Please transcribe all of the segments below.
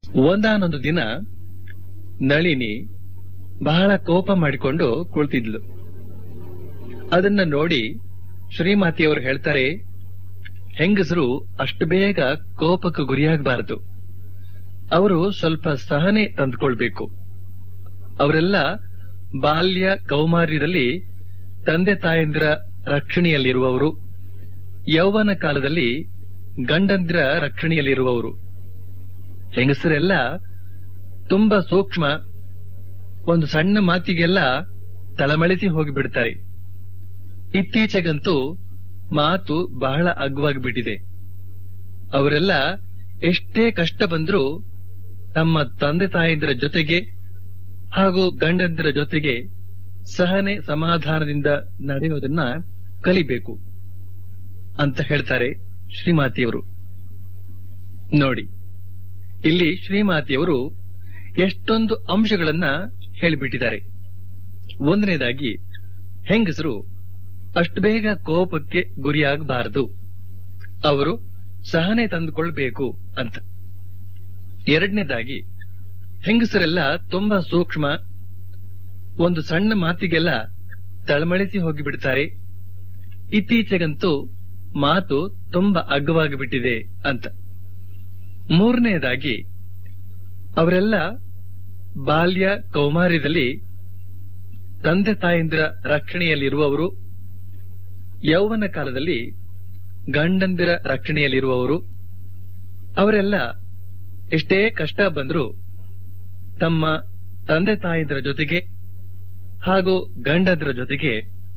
ಒಂದಾನೊಂದು ದಿನ ನಳಿನಿ ಬಹಳ ಕೋಪ ಮಾಡಿಕೊಂಡು ಕುಳಿತಿದ್ಲು ಅದನ್ನ ನೋಡಿ ಶ್ರೀಮಾತಿಯವರು ಹೇಳ್ತಾರೆ ಹೆಂಗಸರು ಅಷ್ಟು ಬೇಗ ಕೋಪಕ್ಕೆ ಗುರಿಯಾಗಬಾರದು ಅವರು ಸ್ವಲ್ಪ ಸಹನೆ ತಂದುಕೊಳ್ಬೇಕು ಅವರೆಲ್ಲ ಬಾಲ್ಯ ಕೌಮಾರ್ಯದಲ್ಲಿ ತಂದೆ ತಾಯಂದಿರ ರಕ್ಷಣೆಯಲ್ಲಿರುವವರು ಯೌವನ ಕಾಲದಲ್ಲಿ ಗಂಡಂದಿರ ರಕ್ಷಣೆಯಲ್ಲಿರುವವರು ಹೆಂಗಸರೆಲ್ಲ ತುಂಬಾ ಸೂಕ್ಷ್ಮ ಒಂದು ಸಣ್ಣ ಮಾತಿಗೆಲ್ಲ ತಳಮಳಿಸಿ ಹೋಗಿಬಿಡ್ತಾರೆ ಇತ್ತೀಚೆಗಂತೂ ಮಾತು ಬಹಳ ಅಗ್ಗವಾಗಿಬಿಟ್ಟಿದೆ ಅವರೆಲ್ಲ ಎಷ್ಟೇ ಕಷ್ಟ ಬಂದ್ರೂ ತಮ್ಮ ತಂದೆ ತಾಯಂದಿರ ಜೊತೆಗೆ ಹಾಗೂ ಗಂಡಂದಿರ ಜೊತೆಗೆ ಸಹನೆ ಸಮಾಧಾನದಿಂದ ನಡೆಯೋದನ್ನ ಕಲಿಬೇಕು ಅಂತ ಹೇಳ್ತಾರೆ ಶ್ರೀಮಾತಿಯವರು ನೋಡಿ ಇಲ್ಲಿ ಶ್ರೀಮಾತಿಯವರು ಎಷ್ಟೊಂದು ಅಂಶಗಳನ್ನ ಹೇಳಿಬಿಟ್ಟಿದ್ದಾರೆ ಒಂದನೇದಾಗಿ ಹೆಂಗಸರು ಅಷ್ಟು ಬೇಗ ಕೋಪಕ್ಕೆ ಗುರಿಯಾಗಬಾರದು ಅವರು ಸಹನೆ ತಂದುಕೊಳ್ಬೇಕು ಅಂತ ಎರಡನೇದಾಗಿ ಹೆಂಗಸರೆಲ್ಲ ತುಂಬಾ ಸೂಕ್ಷ್ಮ ಒಂದು ಸಣ್ಣ ಮಾತಿಗೆಲ್ಲ ತಳಮಳಿಸಿ ಹೋಗಿಬಿಡ್ತಾರೆ ಇತ್ತೀಚೆಗಂತೂ ಮಾತು ತುಂಬಾ ಅಗ್ಗವಾಗಿ ಬಿಟ್ಟಿದೆ ಅಂತ ಮೂರನೆಯದಾಗಿ ಅವರೆಲ್ಲ ಬಾಲ್ಯ ಕೌಮಾರ್ಯದಲ್ಲಿ ತಂದೆ ತಾಯಂದಿರ ರಕ್ಷಣೆಯಲ್ಲಿರುವವರು ಯೌವನ ಕಾಲದಲ್ಲಿ ಗಂಡಂದಿರ ರಕ್ಷಣೆಯಲ್ಲಿರುವವರು ಅವರೆಲ್ಲ ಎಷ್ಟೇ ಕಷ್ಟ ಬಂದರೂ ತಮ್ಮ ತಂದೆ ತಾಯಂದಿರ ಜೊತೆಗೆ ಹಾಗೂ ಗಂಡಂದಿರ ಜೊತೆಗೆ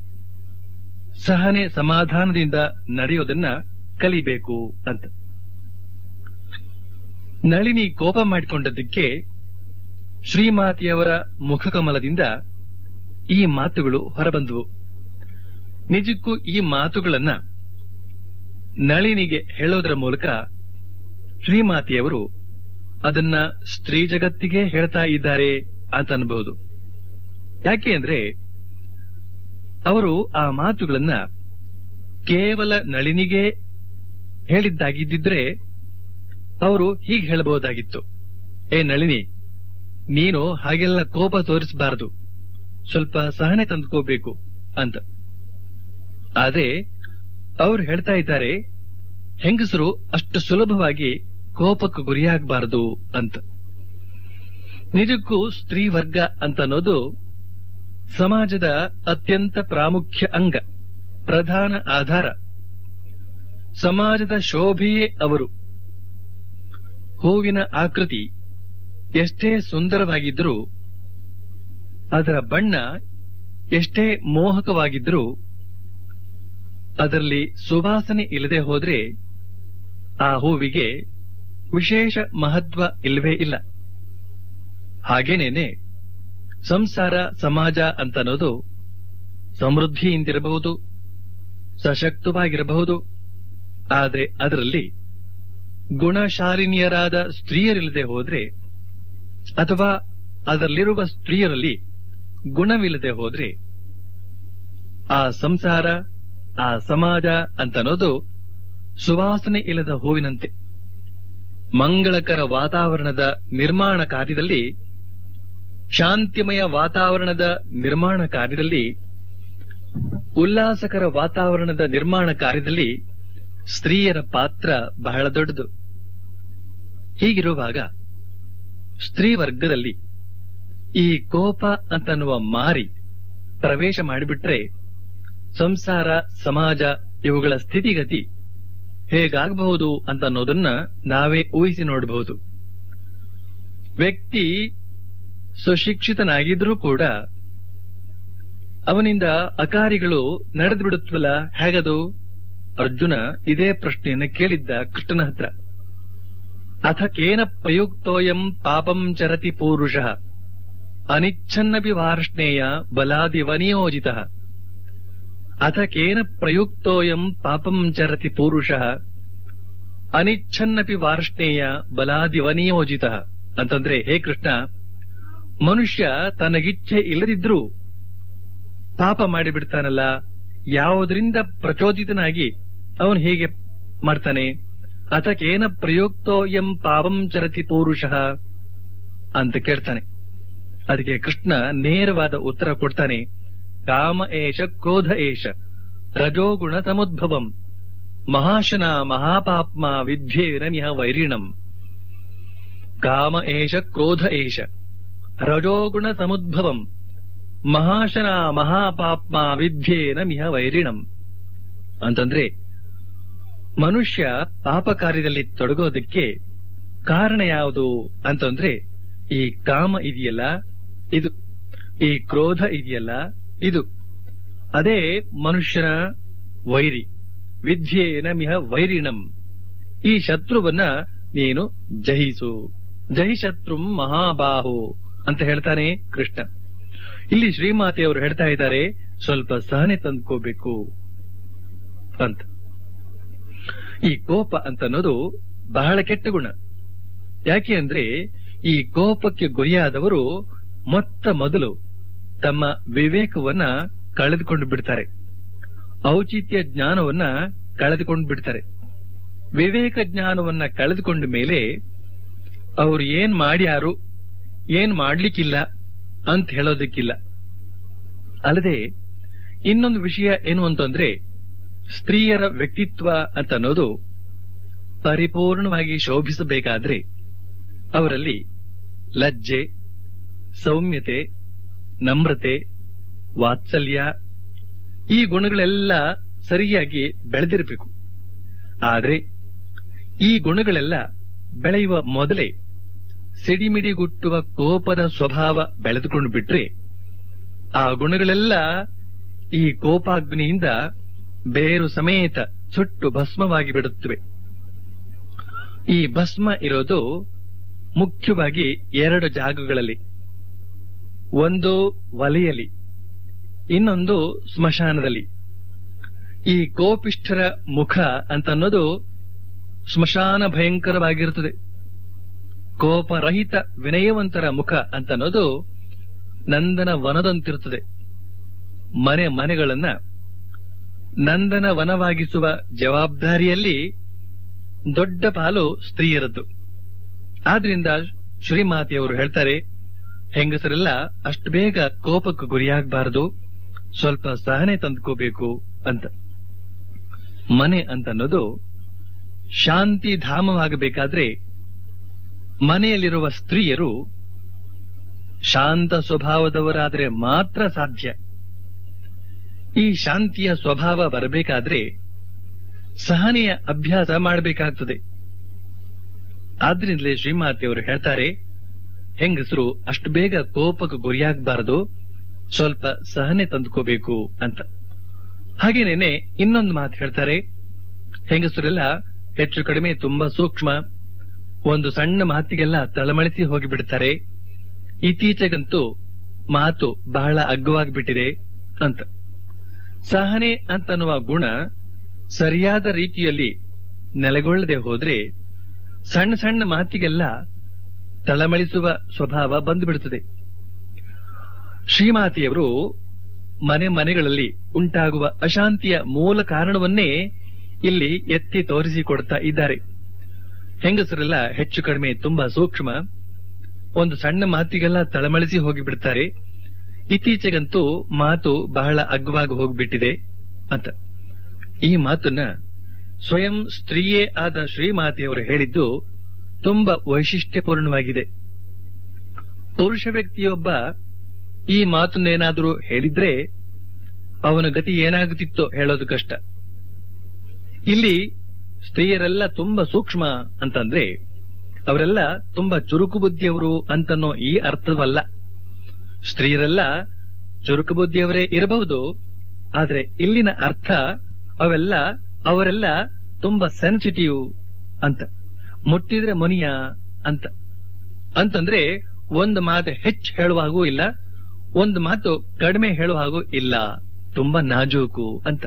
ಸಹನೆ ಸಮಾಧಾನದಿಂದ ನಡೆಯೋದನ್ನ ಕಲಿಬೇಕು ಅಂತ ನಳಿನಿ ಕೋಪ ಮಾಡಿಕೊಂಡದ್ದಕ್ಕೆ ಶ್ರೀಮಾತಿಯವರ ಮುಖಕಮಲದಿಂದ ಈ ಮಾತುಗಳು ಹೊರಬಂದವು ನಿಜಕ್ಕೂ ಈ ಮಾತುಗಳನ್ನ ನಳಿನಿಗೆ ಹೇಳೋದರ ಮೂಲಕ ಶ್ರೀಮಾತಿಯವರು ಅದನ್ನ ಸ್ತ್ರೀ ಜಗತ್ತಿಗೆ ಹೇಳ್ತಾ ಇದ್ದಾರೆ ಅಂತ ಅನ್ಬಹುದು ಯಾಕೆ ಅಂದ್ರೆ ಅವರು ಆ ಮಾತುಗಳನ್ನ ಕೇವಲ ನಳಿನಿಗೆ ಹೇಳಿದ್ದಾಗಿದ್ದಿದ್ರೆ ಅವರು ಹೀಗೆ ಹೇಳಬಹುದಾಗಿತ್ತು ಏ ನಳಿನಿ ನೀನು ಹಾಗೆಲ್ಲ ಕೋಪ ತೋರಿಸಬಾರದು ಸ್ವಲ್ಪ ಸಹನೆ ತಂದುಕೋಬೇಕು ಅಂತ ಆದ್ರೆ ಅವ್ರು ಹೇಳ್ತಾ ಇದ್ದಾರೆ ಹೆಂಗಸರು ಅಷ್ಟು ಸುಲಭವಾಗಿ ಕೋಪಕ್ಕೆ ಗುರಿಯಾಗಬಾರದು ಅಂತ ನಿಜಕ್ಕೂ ಸ್ತ್ರೀ ವರ್ಗ ಅಂತ ಅನ್ನೋದು ಸಮಾಜದ ಅತ್ಯಂತ ಪ್ರಾಮುಖ್ಯ ಅಂಗ ಪ್ರಧಾನ ಆಧಾರ ಸಮಾಜದ ಶೋಭೆಯೇ ಅವರು ಹೂವಿನ ಆಕೃತಿ ಎಷ್ಟೇ ಸುಂದರವಾಗಿದ್ರೂ ಅದರ ಬಣ್ಣ ಎಷ್ಟೇ ಮೋಹಕವಾಗಿದ್ರೂ ಅದರಲ್ಲಿ ಸುವಾಸನೆ ಇಲ್ಲದೆ ಹೋದ್ರೆ ಆ ಹೂವಿಗೆ ವಿಶೇಷ ಮಹತ್ವ ಇಲ್ಲವೇ ಇಲ್ಲ ಹಾಗೇನೇನೆ ಸಂಸಾರ ಸಮಾಜ ಅಂತ ಅನ್ನೋದು ಸಮೃದ್ಧಿಯಿಂದಿರಬಹುದು ಸಶಕ್ತವಾಗಿರಬಹುದು ಆದ್ರೆ ಅದರಲ್ಲಿ ಗುಣಶಾಲಿನಿಯರಾದ ಸ್ತ್ರೀಯರಿಲ್ಲದೆ ಹೋದ್ರೆ ಅಥವಾ ಅದರಲ್ಲಿರುವ ಸ್ತ್ರೀಯರಲ್ಲಿ ಗುಣವಿಲ್ಲದೆ ಹೋದ್ರೆ ಆ ಸಂಸಾರ ಆ ಸಮಾಜ ಅಂತ ಅನ್ನೋದು ಸುವಾಸನೆ ಇಲ್ಲದ ಹೂವಿನಂತೆ ಮಂಗಳಕರ ವಾತಾವರಣದ ನಿರ್ಮಾಣ ಕಾರ್ಯದಲ್ಲಿ ಶಾಂತಿಮಯ ವಾತಾವರಣದ ನಿರ್ಮಾಣ ಕಾರ್ಯದಲ್ಲಿ ಉಲ್ಲಾಸಕರ ವಾತಾವರಣದ ನಿರ್ಮಾಣ ಕಾರ್ಯದಲ್ಲಿ ಸ್ತ್ರೀಯರ ಪಾತ್ರ ಬಹಳ ದೊಡ್ಡದು ಹೀಗಿರುವಾಗ ಸ್ತ್ರೀ ವರ್ಗದಲ್ಲಿ ಈ ಕೋಪ ಅಂತನ್ನುವ ಮಾರಿ ಪ್ರವೇಶ ಮಾಡಿಬಿಟ್ರೆ ಸಂಸಾರ ಸಮಾಜ ಇವುಗಳ ಸ್ಥಿತಿಗತಿ ಹೇಗಾಗಬಹುದು ಅಂತ ಅನ್ನೋದನ್ನ ನಾವೇ ಊಹಿಸಿ ನೋಡಬಹುದು ವ್ಯಕ್ತಿ ಸುಶಿಕ್ಷಿತನಾಗಿದ್ರೂ ಕೂಡ ಅವನಿಂದ ಅಕಾರಿಗಳು ನಡೆದು ಬಿಡುತ್ತವಲ್ಲ ಹೇಗದು ಅರ್ಜುನ ಇದೇ ಪ್ರಶ್ನೆಯನ್ನ ಕೇಳಿದ್ದ ಕೃಷ್ಣನ ಹತ್ರ ಅಥ ಕೇನ ಪ್ರಯುಕ್ತೋಯಂ ಪಾಪಂ ಚರತಿ ಪೂರುಷ ಅನಿಚ್ಛನ್ನಪಿ ವಾರ್ಷ್ಣೇಯ ಬಲಾದಿವನಿಯೋಜಿತ ಅಥ ಕೇನ ಪ್ರಯುಕ್ತೋಯಂ ಪಾಪಂ ಚರತಿ ಪೂರುಷ ಅನಿಚ್ಛನ್ನಪಿ ವಾರ್ಷ್ಣೇಯ ಬಲಾದಿವನಿಯೋಜಿತ ಅಂತಂದ್ರೆ ಹೇ ಕೃಷ್ಣ ಮನುಷ್ಯ ತನಗಿಚ್ಛೆ ಇಲ್ಲದಿದ್ರೂ ಪಾಪ ಮಾಡಿಬಿಡ್ತಾನಲ್ಲ ಯಾವುದರಿಂದ ಪ್ರಚೋದಿತನಾಗಿ ಅವನು ಹೇಗೆ ಮಾಡ್ತಾನೆ ಅಥ ಕೇನ ಪ್ರಯುಕ್ತೋಯಂ ಪಾಪಂ ಚರತಿ ಪೌರುಷಃ ಅಂತ ಕೇಳ್ತಾನೆ ಅದಕ್ಕೆ ಕೃಷ್ಣ ನೇರವಾದ ಉತ್ತರ ಕೊಡ್ತಾನೆ ಕಾಮ ಏಷ ಕ್ರೋಧ ಏಷ ರಜೋಗುಣ ಸಮುದ್ಭವಂ ಮಹಾಶನ ಮಹಾಪಾಪ್ಮ ವಿದ್ಯೇನ ಮಿಹ ವೈರಿಣಂ ಕಾಮ ಏಷ ಕ್ರೋಧ ಏಷ ರಜೋಗುಣ ಸಮುದ್ಭವಂ ಮಹಾಶನ ಮಹಾಪಾಪ್ಮ ವಿದ್ಯೇನ ಮಿಹ ವೈರಿಣಂ ಅಂತಂದ್ರೆ ಮನುಷ್ಯ ಪಾಪ ಕಾರ್ಯದಲ್ಲಿ ತೊಡಗೋದಕ್ಕೆ ಕಾರಣ ಯಾವುದು ಅಂತಂದ್ರೆ ಈ ಕಾಮ ಇದೆಯಲ್ಲ ಇದು ಈ ಕ್ರೋಧ ಇದೆಯಲ್ಲ ಇದು ಅದೇ ಮನುಷ್ಯನ ವೈರಿ ವಿದ್ಯೇನ ಮಿಹ ವೈರಿಣಂ ಈ ಶತ್ರುವನ್ನ ನೀನು ಜಯಿಸು ಜಯಿಶತ್ರುಂ ಮಹಾಬಾಹು ಅಂತ ಹೇಳ್ತಾನೆ ಕೃಷ್ಣ ಇಲ್ಲಿ ಶ್ರೀಮಾತೆಯವರು ಹೇಳ್ತಾ ಇದ್ದಾರೆ ಸ್ವಲ್ಪ ಸಹನೆ ತಂದ್ಕೋಬೇಕು ಅಂತ ಈ ಕೋಪ ಅಂತ ಅನ್ನೋದು ಬಹಳ ಕೆಟ್ಟ ಗುಣ ಯಾಕೆ ಅಂದ್ರೆ ಈ ಕೋಪಕ್ಕೆ ಗುರಿಯಾದವರು ಮೊತ್ತ ಮೊದಲು ತಮ್ಮ ವಿವೇಕವನ್ನ ಕಳೆದುಕೊಂಡು ಬಿಡ್ತಾರೆ ಔಚಿತ್ಯ ಜ್ಞಾನವನ್ನ ಕಳೆದುಕೊಂಡು ಬಿಡ್ತಾರೆ ವಿವೇಕ ಜ್ಞಾನವನ್ನ ಕಳೆದುಕೊಂಡ ಮೇಲೆ ಅವರು ಏನ್ ಮಾಡ್ಯಾರು ಏನ್ ಮಾಡ್ಲಿಕ್ಕಿಲ್ಲ ಅಂತ ಹೇಳೋದಕ್ಕಿಲ್ಲ ಅಲ್ಲದೆ ಇನ್ನೊಂದು ವಿಷಯ ಏನು ಅಂತಂದ್ರೆ ಸ್ತ್ರೀಯರ ವ್ಯಕ್ತಿತ್ವ ಅಂತ ಅನ್ನೋದು ಪರಿಪೂರ್ಣವಾಗಿ ಶೋಭಿಸಬೇಕಾದ್ರೆ ಅವರಲ್ಲಿ ಲಜ್ಜೆ ಸೌಮ್ಯತೆ ನಮ್ರತೆ ವಾತ್ಸಲ್ಯ ಈ ಗುಣಗಳೆಲ್ಲ ಸರಿಯಾಗಿ ಬೆಳೆದಿರಬೇಕು ಆದ್ರೆ ಈ ಗುಣಗಳೆಲ್ಲ ಬೆಳೆಯುವ ಮೊದಲೇ ಸಿಡಿಮಿಡಿಗುಟ್ಟುವ ಕೋಪದ ಸ್ವಭಾವ ಬೆಳೆದುಕೊಂಡು ಬಿಟ್ರೆ ಆ ಗುಣಗಳೆಲ್ಲ ಈ ಕೋಪಾಗ್ನಿಯಿಂದ ಬೇರು ಸಮೇತ ಸುಟ್ಟು ಭಸ್ಮವಾಗಿ ಬಿಡುತ್ತವೆ ಈ ಭಸ್ಮ ಇರೋದು ಮುಖ್ಯವಾಗಿ ಎರಡು ಜಾಗಗಳಲ್ಲಿ ಒಂದು ವಲೆಯಲ್ಲಿ ಇನ್ನೊಂದು ಸ್ಮಶಾನದಲ್ಲಿ ಈ ಕೋಪಿಷ್ಠರ ಮುಖ ಅಂತ ಅನ್ನೋದು ಸ್ಮಶಾನ ಭಯಂಕರವಾಗಿರುತ್ತದೆ ಕೋಪರಹಿತ ವಿನಯವಂತರ ಮುಖ ಅಂತ ಅನ್ನೋದು ನಂದನ ವನದಂತಿರುತ್ತದೆ ಮನೆ ಮನೆಗಳನ್ನ ನಂದನ ವನವಾಗಿಸುವ ಜವಾಬ್ದಾರಿಯಲ್ಲಿ ದೊಡ್ಡ ಪಾಲು ಸ್ತ್ರೀಯರದ್ದು ಆದ್ರಿಂದ ಶ್ರೀಮಾತೆಯವರು ಹೇಳ್ತಾರೆ ಹೆಂಗಸರೆಲ್ಲ ಅಷ್ಟು ಬೇಗ ಕೋಪಕ್ಕೆ ಗುರಿಯಾಗಬಾರದು ಸ್ವಲ್ಪ ಸಹನೆ ತಂದ್ಕೋಬೇಕು ಅಂತ ಮನೆ ಅಂತ ಅನ್ನೋದು ಶಾಂತಿ ಧಾಮವಾಗಬೇಕಾದ್ರೆ ಮನೆಯಲ್ಲಿರುವ ಸ್ತ್ರೀಯರು ಶಾಂತ ಸ್ವಭಾವದವರಾದ್ರೆ ಮಾತ್ರ ಸಾಧ್ಯ ಈ ಶಾಂತಿಯ ಸ್ವಭಾವ ಬರಬೇಕಾದ್ರೆ ಸಹನೆಯ ಅಭ್ಯಾಸ ಮಾಡಬೇಕಾಗ್ತದೆ ಆದ್ರಿಂದಲೇ ಶ್ರೀಮಾತೆಯವರು ಹೇಳ್ತಾರೆ ಹೆಂಗಸರು ಅಷ್ಟು ಬೇಗ ಕೋಪಕ್ಕೆ ಗುರಿಯಾಗಬಾರದು ಸ್ವಲ್ಪ ಸಹನೆ ತಂದುಕೋಬೇಕು ಅಂತ ಹಾಗೇನೇನೆ ಇನ್ನೊಂದು ಮಾತು ಹೇಳ್ತಾರೆ ಹೆಂಗಸರೆಲ್ಲ ಹೆಚ್ಚು ಕಡಿಮೆ ತುಂಬಾ ಸೂಕ್ಷ್ಮ ಒಂದು ಸಣ್ಣ ಮಾತಿಗೆಲ್ಲ ತಳಮಳಿಸಿ ಹೋಗಿಬಿಡ್ತಾರೆ ಇತ್ತೀಚೆಗಂತೂ ಮಾತು ಬಹಳ ಅಗ್ಗವಾಗಿಬಿಟ್ಟಿದೆ ಅಂತ ಸಹನೆ ಅಂತನ್ನುವ ಗುಣ ಸರಿಯಾದ ರೀತಿಯಲ್ಲಿ ನೆಲೆಗೊಳ್ಳದೆ ಹೋದ್ರೆ ಸಣ್ಣ ಸಣ್ಣ ಮಾತಿಗೆಲ್ಲ ತಳಮಳಿಸುವ ಸ್ವಭಾವ ಬಂದುಬಿಡುತ್ತದೆ ಶ್ರೀಮಾತೆಯವರು ಮನೆ ಮನೆಗಳಲ್ಲಿ ಉಂಟಾಗುವ ಅಶಾಂತಿಯ ಮೂಲ ಕಾರಣವನ್ನೇ ಇಲ್ಲಿ ಎತ್ತಿ ತೋರಿಸಿಕೊಡ್ತಾ ಇದ್ದಾರೆ ಹೆಂಗಸರೆಲ್ಲ ಹೆಚ್ಚು ಕಡಿಮೆ ತುಂಬಾ ಸೂಕ್ಷ್ಮ ಒಂದು ಸಣ್ಣ ಮಾತಿಗೆಲ್ಲ ತಳಮಳಿಸಿ ಹೋಗಿಬಿಡ್ತಾರೆ ಇತ್ತೀಚೆಗಂತೂ ಮಾತು ಬಹಳ ಅಗ್ಗವಾಗಿ ಹೋಗ್ಬಿಟ್ಟಿದೆ ಅಂತ ಈ ಮಾತನ್ನ ಸ್ವಯಂ ಸ್ತ್ರೀಯೇ ಆದ ಶ್ರೀಮಾತೆಯವರು ಹೇಳಿದ್ದು ತುಂಬಾ ವೈಶಿಷ್ಟ್ಯಪೂರ್ಣವಾಗಿದೆ ಪುರುಷ ವ್ಯಕ್ತಿಯೊಬ್ಬ ಈ ಮಾತನ್ನೇನಾದರೂ ಹೇಳಿದ್ರೆ ಅವನ ಗತಿ ಏನಾಗುತ್ತಿತ್ತೋ ಹೇಳೋದು ಕಷ್ಟ ಇಲ್ಲಿ ಸ್ತ್ರೀಯರೆಲ್ಲ ತುಂಬಾ ಸೂಕ್ಷ್ಮ ಅಂತಂದ್ರೆ ಅವರೆಲ್ಲ ತುಂಬಾ ಚುರುಕು ಬುದ್ಧಿಯವರು ಅಂತನ್ನೋ ಈ ಅರ್ಥವಲ್ಲ ಸ್ತ್ರೀಯರೆಲ್ಲ ಚುರುಕು ಬುದ್ಧಿಯವರೇ ಇರಬಹುದು ಆದ್ರೆ ಇಲ್ಲಿನ ಅರ್ಥ ಅವೆಲ್ಲ ಅವರೆಲ್ಲ ತುಂಬಾ ಸೆನ್ಸಿಟಿವ್ ಅಂತ ಮುಟ್ಟಿದ್ರೆ ಮುನಿಯ ಅಂತ ಅಂತಂದ್ರೆ ಒಂದು ಮಾತು ಹೆಚ್ಚು ಹೇಳುವಾಗೂ ಇಲ್ಲ ಒಂದು ಮಾತು ಕಡಿಮೆ ಹೇಳುವ ಹಾಗೂ ಇಲ್ಲ ತುಂಬಾ ನಾಜೂಕು ಅಂತ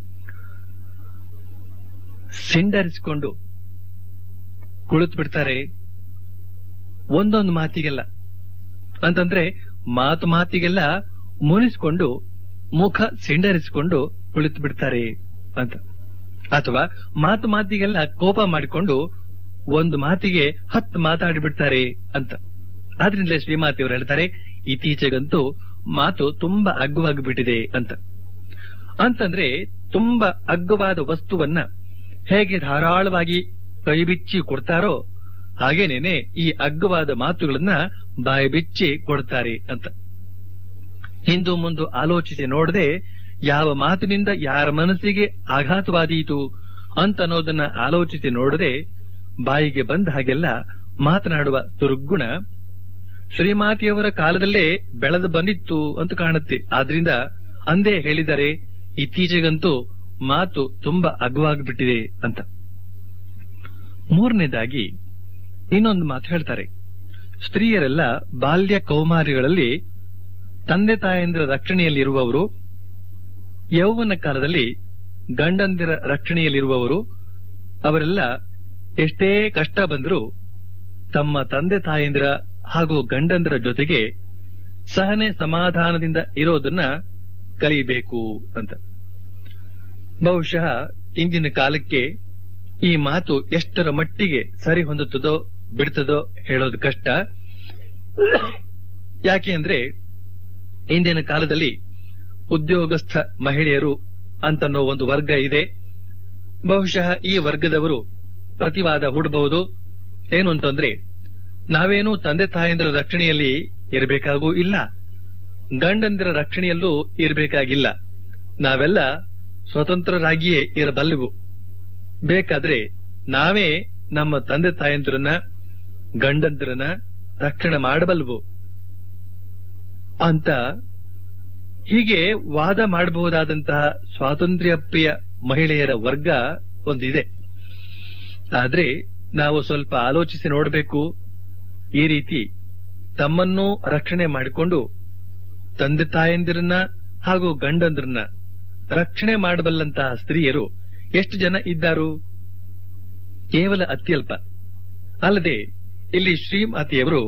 ಸಿಂಡರಿಸಿಕೊಂಡು ಕುಳಿತು ಬಿಡ್ತಾರೆ ಒಂದೊಂದು ಮಾತಿಗೆಲ್ಲ ಅಂತಂದ್ರೆ ಮಾತು ಮಾತಿಗೆಲ್ಲ ಮುನಿಸ್ಕೊಂಡು ಮುಖ ಸಿಂಡರಿಸಿಕೊಂಡು ಕುಳಿತು ಬಿಡ್ತಾರೆ ಅಂತ ಅಥವಾ ಮಾತು ಮಾತಿಗೆಲ್ಲ ಕೋಪ ಮಾಡಿಕೊಂಡು ಒಂದು ಮಾತಿಗೆ ಹತ್ತು ಮಾತಾಡಿಬಿಡ್ತಾರೆ ಅಂತ ಆದ್ರಿಂದಲೇ ಶ್ರೀಮಾತಿಯವರು ಹೇಳ್ತಾರೆ ಇತ್ತೀಚೆಗಂತೂ ಮಾತು ತುಂಬಾ ಅಗ್ಗವಾಗಿ ಬಿಟ್ಟಿದೆ ಅಂತ ಅಂತಂದ್ರೆ ತುಂಬಾ ಅಗ್ಗವಾದ ವಸ್ತುವನ್ನ ಹೇಗೆ ಧಾರಾಳವಾಗಿ ಕೈ ಬಿಚ್ಚಿ ಕೊಡ್ತಾರೋ ಹಾಗೇನೇನೆ ಈ ಅಗ್ಗವಾದ ಮಾತುಗಳನ್ನ ಬಾಯಿ ಬಿಚ್ಚಿ ಕೊಡ್ತಾರೆ ಅಂತ ಹಿಂದು ಮುಂದು ಆಲೋಚಿಸಿ ನೋಡದೆ ಯಾವ ಮಾತಿನಿಂದ ಯಾರ ಮನಸ್ಸಿಗೆ ಆಘಾತವಾದೀತು ಅಂತ ಅನ್ನೋದನ್ನ ಆಲೋಚಿಸಿ ನೋಡದೆ ಬಾಯಿಗೆ ಬಂದ ಹಾಗೆಲ್ಲ ಮಾತನಾಡುವ ದುರ್ಗುಣ ಶ್ರೀಮಾತಿಯವರ ಕಾಲದಲ್ಲೇ ಬೆಳೆದು ಬಂದಿತ್ತು ಅಂತ ಕಾಣುತ್ತೆ ಆದ್ರಿಂದ ಅಂದೇ ಹೇಳಿದರೆ ಇತ್ತೀಚೆಗಂತೂ ಮಾತು ತುಂಬಾ ಅಗ್ಗವಾಗಿಬಿಟ್ಟಿದೆ ಅಂತ ಮೂರನೇದಾಗಿ ಇನ್ನೊಂದು ಮಾತು ಹೇಳ್ತಾರೆ ಸ್ತ್ರೀಯರೆಲ್ಲ ಬಾಲ್ಯ ಕೌಮಾರಿಗಳಲ್ಲಿ ತಂದೆ ತಾಯಂದಿರ ರಕ್ಷಣೆಯಲ್ಲಿರುವವರು ಯೌವನ ಕಾಲದಲ್ಲಿ ಗಂಡಂದಿರ ರಕ್ಷಣೆಯಲ್ಲಿರುವವರು ಅವರೆಲ್ಲ ಎಷ್ಟೇ ಕಷ್ಟ ಬಂದರೂ ತಮ್ಮ ತಂದೆ ತಾಯಂದಿರ ಹಾಗೂ ಗಂಡಂದಿರ ಜೊತೆಗೆ ಸಹನೆ ಸಮಾಧಾನದಿಂದ ಇರೋದನ್ನ ಕಲಿಬೇಕು ಅಂತ ಬಹುಶಃ ಇಂದಿನ ಕಾಲಕ್ಕೆ ಈ ಮಾತು ಎಷ್ಟರ ಮಟ್ಟಿಗೆ ಸರಿ ಹೊಂದುತ್ತದೋ ಬಿಡ್ತದೋ ಹೇಳೋದು ಕಷ್ಟ ಯಾಕೆ ಅಂದ್ರೆ ಇಂದಿನ ಕಾಲದಲ್ಲಿ ಉದ್ಯೋಗಸ್ಥ ಮಹಿಳೆಯರು ಅಂತನ್ನೋ ಒಂದು ವರ್ಗ ಇದೆ ಬಹುಶಃ ಈ ವರ್ಗದವರು ಪ್ರತಿವಾದ ಹೂಡಬಹುದು ಏನು ಅಂತಂದ್ರೆ ನಾವೇನು ತಂದೆ ತಾಯಂದಿರ ರಕ್ಷಣೆಯಲ್ಲಿ ಇರಬೇಕಾಗೂ ಇಲ್ಲ ಗಂಡಂದಿರ ರಕ್ಷಣೆಯಲ್ಲೂ ಇರಬೇಕಾಗಿಲ್ಲ ನಾವೆಲ್ಲ ಸ್ವತಂತ್ರರಾಗಿಯೇ ಇರಬಲ್ಲೆವು ಬೇಕಾದ್ರೆ ನಾವೇ ನಮ್ಮ ತಂದೆ ತಾಯಂದಿರನ್ನ ಗಂಡಂದಿರನ್ನ ರಕ್ಷಣೆ ಮಾಡಬಲ್ವು ಅಂತ ಹೀಗೆ ವಾದ ಮಾಡಬಹುದಾದಂತಹ ಸ್ವಾತಂತ್ರ್ಯ ಪ್ರಿಯ ಮಹಿಳೆಯರ ವರ್ಗ ಒಂದಿದೆ ಆದ್ರೆ ನಾವು ಸ್ವಲ್ಪ ಆಲೋಚಿಸಿ ನೋಡಬೇಕು ಈ ರೀತಿ ತಮ್ಮನ್ನೂ ರಕ್ಷಣೆ ಮಾಡಿಕೊಂಡು ತಂದೆ ತಾಯಂದಿರನ್ನ ಹಾಗೂ ಗಂಡಂದ್ರನ್ನ ರಕ್ಷಣೆ ಮಾಡಬಲ್ಲಂತಹ ಸ್ತ್ರೀಯರು ಎಷ್ಟು ಜನ ಇದ್ದಾರು ಕೇವಲ ಅತ್ಯಲ್ಪ ಅಲ್ಲದೆ ಇಲ್ಲಿ ಶ್ರೀಮಾತೆಯವರು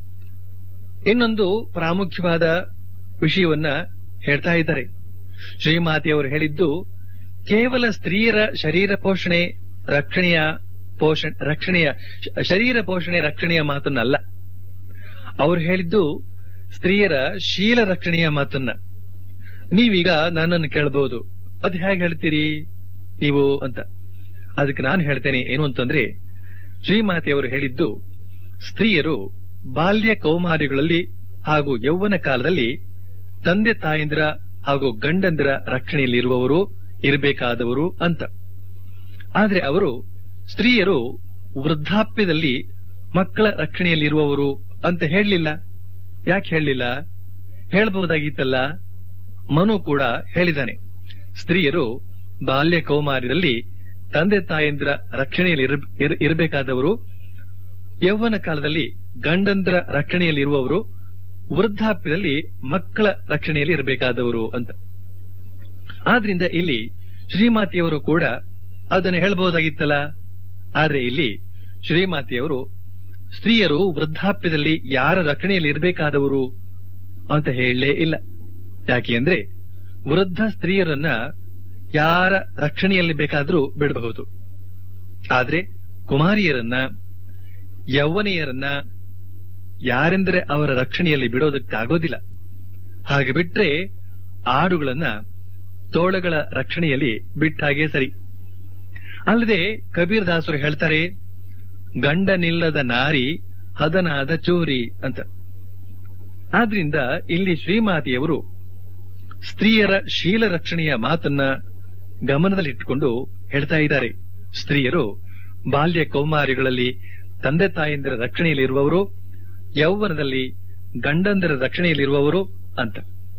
ಇನ್ನೊಂದು ಪ್ರಾಮುಖ್ಯವಾದ ವಿಷಯವನ್ನ ಹೇಳ್ತಾ ಇದ್ದಾರೆ ಶ್ರೀಮಾತೆಯವರು ಹೇಳಿದ್ದು ಕೇವಲ ಸ್ತ್ರೀಯರ ಶರೀರ ಪೋಷಣೆ ರಕ್ಷಣೆಯ ಪೋಷಣ ರಕ್ಷಣೆಯ ಶ- ಶರೀರ ಪೋಷಣೆ ರಕ್ಷಣೆಯ ಮಾತನ್ನಲ್ಲ ಅವರು ಹೇಳಿದ್ದು ಸ್ತ್ರೀಯರ ಶೀಲ ರಕ್ಷಣೆಯ ಮಾತನ್ನ ನೀವೀಗ ನನ್ನನ್ನು ಕೇಳಬಹುದು ಅದು ಹೇಗೆ ಹೇಳ್ತೀರಿ ನೀವು ಅಂತ ಅದಕ್ಕೆ ನಾನು ಹೇಳ್ತೇನೆ ಏನು ಅಂತಂದ್ರೆ ಶ್ರೀಮಾತೆಯವರು ಹೇಳಿದ್ದು ಸ್ತ್ರೀಯರು ಬಾಲ್ಯ ಕೌಮಾರಿಗಳಲ್ಲಿ ಹಾಗೂ ಯೌವನ ಕಾಲದಲ್ಲಿ ತಂದೆ ತಾಯಂದಿರ ಹಾಗೂ ಗಂಡಂದಿರ ರಕ್ಷಣೆಯಲ್ಲಿರುವವರು ಇರಬೇಕಾದವರು ಅಂತ ಆದ್ರೆ ಅವರು ಸ್ತ್ರೀಯರು ವೃದ್ಧಾಪ್ಯದಲ್ಲಿ ಮಕ್ಕಳ ರಕ್ಷಣೆಯಲ್ಲಿರುವವರು ಅಂತ ಹೇಳಲಿಲ್ಲ ಯಾಕೆ ಹೇಳಲಿಲ್ಲ ಹೇಳಬಹುದಾಗಿತ್ತಲ್ಲ ಮನು ಕೂಡ ಹೇಳಿದಾನೆ ಸ್ತ್ರೀಯರು ಬಾಲ್ಯ ಕೌಮಾರದಲ್ಲಿ ತಂದೆ ತಾಯಂದಿರ ರಕ್ಷಣೆಯಲ್ಲಿ ಇರ- ಇರ- ಇರಬೇಕಾದವರು ಯೌವನ ಕಾಲದಲ್ಲಿ ಗಂಡಂದ್ರ ರಕ್ಷಣೆಯಲ್ಲಿರುವವರು ವೃದ್ಧಾಪ್ಯದಲ್ಲಿ ಮಕ್ಕಳ ರಕ್ಷಣೆಯಲ್ಲಿ ಇರಬೇಕಾದವರು ಅಂತ ಆದ್ರಿಂದ ಇಲ್ಲಿ ಶ್ರೀಮಾತೆಯವರು ಕೂಡ ಅದನ್ನು ಹೇಳಬಹುದಾಗಿತ್ತಲ್ಲ ಆದ್ರೆ ಇಲ್ಲಿ ಶ್ರೀಮಾತೆಯವರು ಸ್ತ್ರೀಯರು ವೃದ್ಧಾಪ್ಯದಲ್ಲಿ ಯಾರ ರಕ್ಷಣೆಯಲ್ಲಿ ಇರಬೇಕಾದವರು ಅಂತ ಹೇಳಲೇ ಇಲ್ಲ ಯಾಕೆ ಅಂದ್ರೆ ವೃದ್ಧ ಸ್ತ್ರೀಯರನ್ನ ಯಾರ ರಕ್ಷಣೆಯಲ್ಲಿ ಬೇಕಾದ್ರೂ ಬಿಡಬಹುದು ಆದ್ರೆ ಕುಮಾರಿಯರನ್ನ ಯೌವನೆಯರನ್ನ ಯಾರೆಂದರೆ ಅವರ ರಕ್ಷಣೆಯಲ್ಲಿ ಬಿಡೋದಕ್ಕಾಗೋದಿಲ್ಲ ಹಾಗೆ ಬಿಟ್ರೆ ಆಡುಗಳನ್ನ ತೋಳಗಳ ರಕ್ಷಣೆಯಲ್ಲಿ ಬಿಟ್ಟಾಗೆ ಸರಿ ಅಲ್ಲದೆ ಕಬೀರ್ ದಾಸರು ಹೇಳ್ತಾರೆ ಗಂಡನಿಲ್ಲದ ನಾರಿ ಹದನಾದ ಚೋರಿ ಅಂತ ಆದ್ರಿಂದ ಇಲ್ಲಿ ಶ್ರೀಮಾತೆಯವರು ಸ್ತ್ರೀಯರ ಶೀಲ ರಕ್ಷಣೆಯ ಮಾತನ್ನ ಗಮನದಲ್ಲಿಟ್ಟುಕೊಂಡು ಹೇಳ್ತಾ ಇದ್ದಾರೆ ಸ್ತ್ರೀಯರು ಬಾಲ್ಯ ಕೌಮಾರಿಗಳಲ್ಲಿ ತಂದೆ ತಾಯಂದಿರ ರಕ್ಷಣೆಯಲ್ಲಿರುವವರು ಯೌವನದಲ್ಲಿ ಗಂಡಂದಿರ ರಕ್ಷಣೆಯಲ್ಲಿರುವವರು ಅಂತ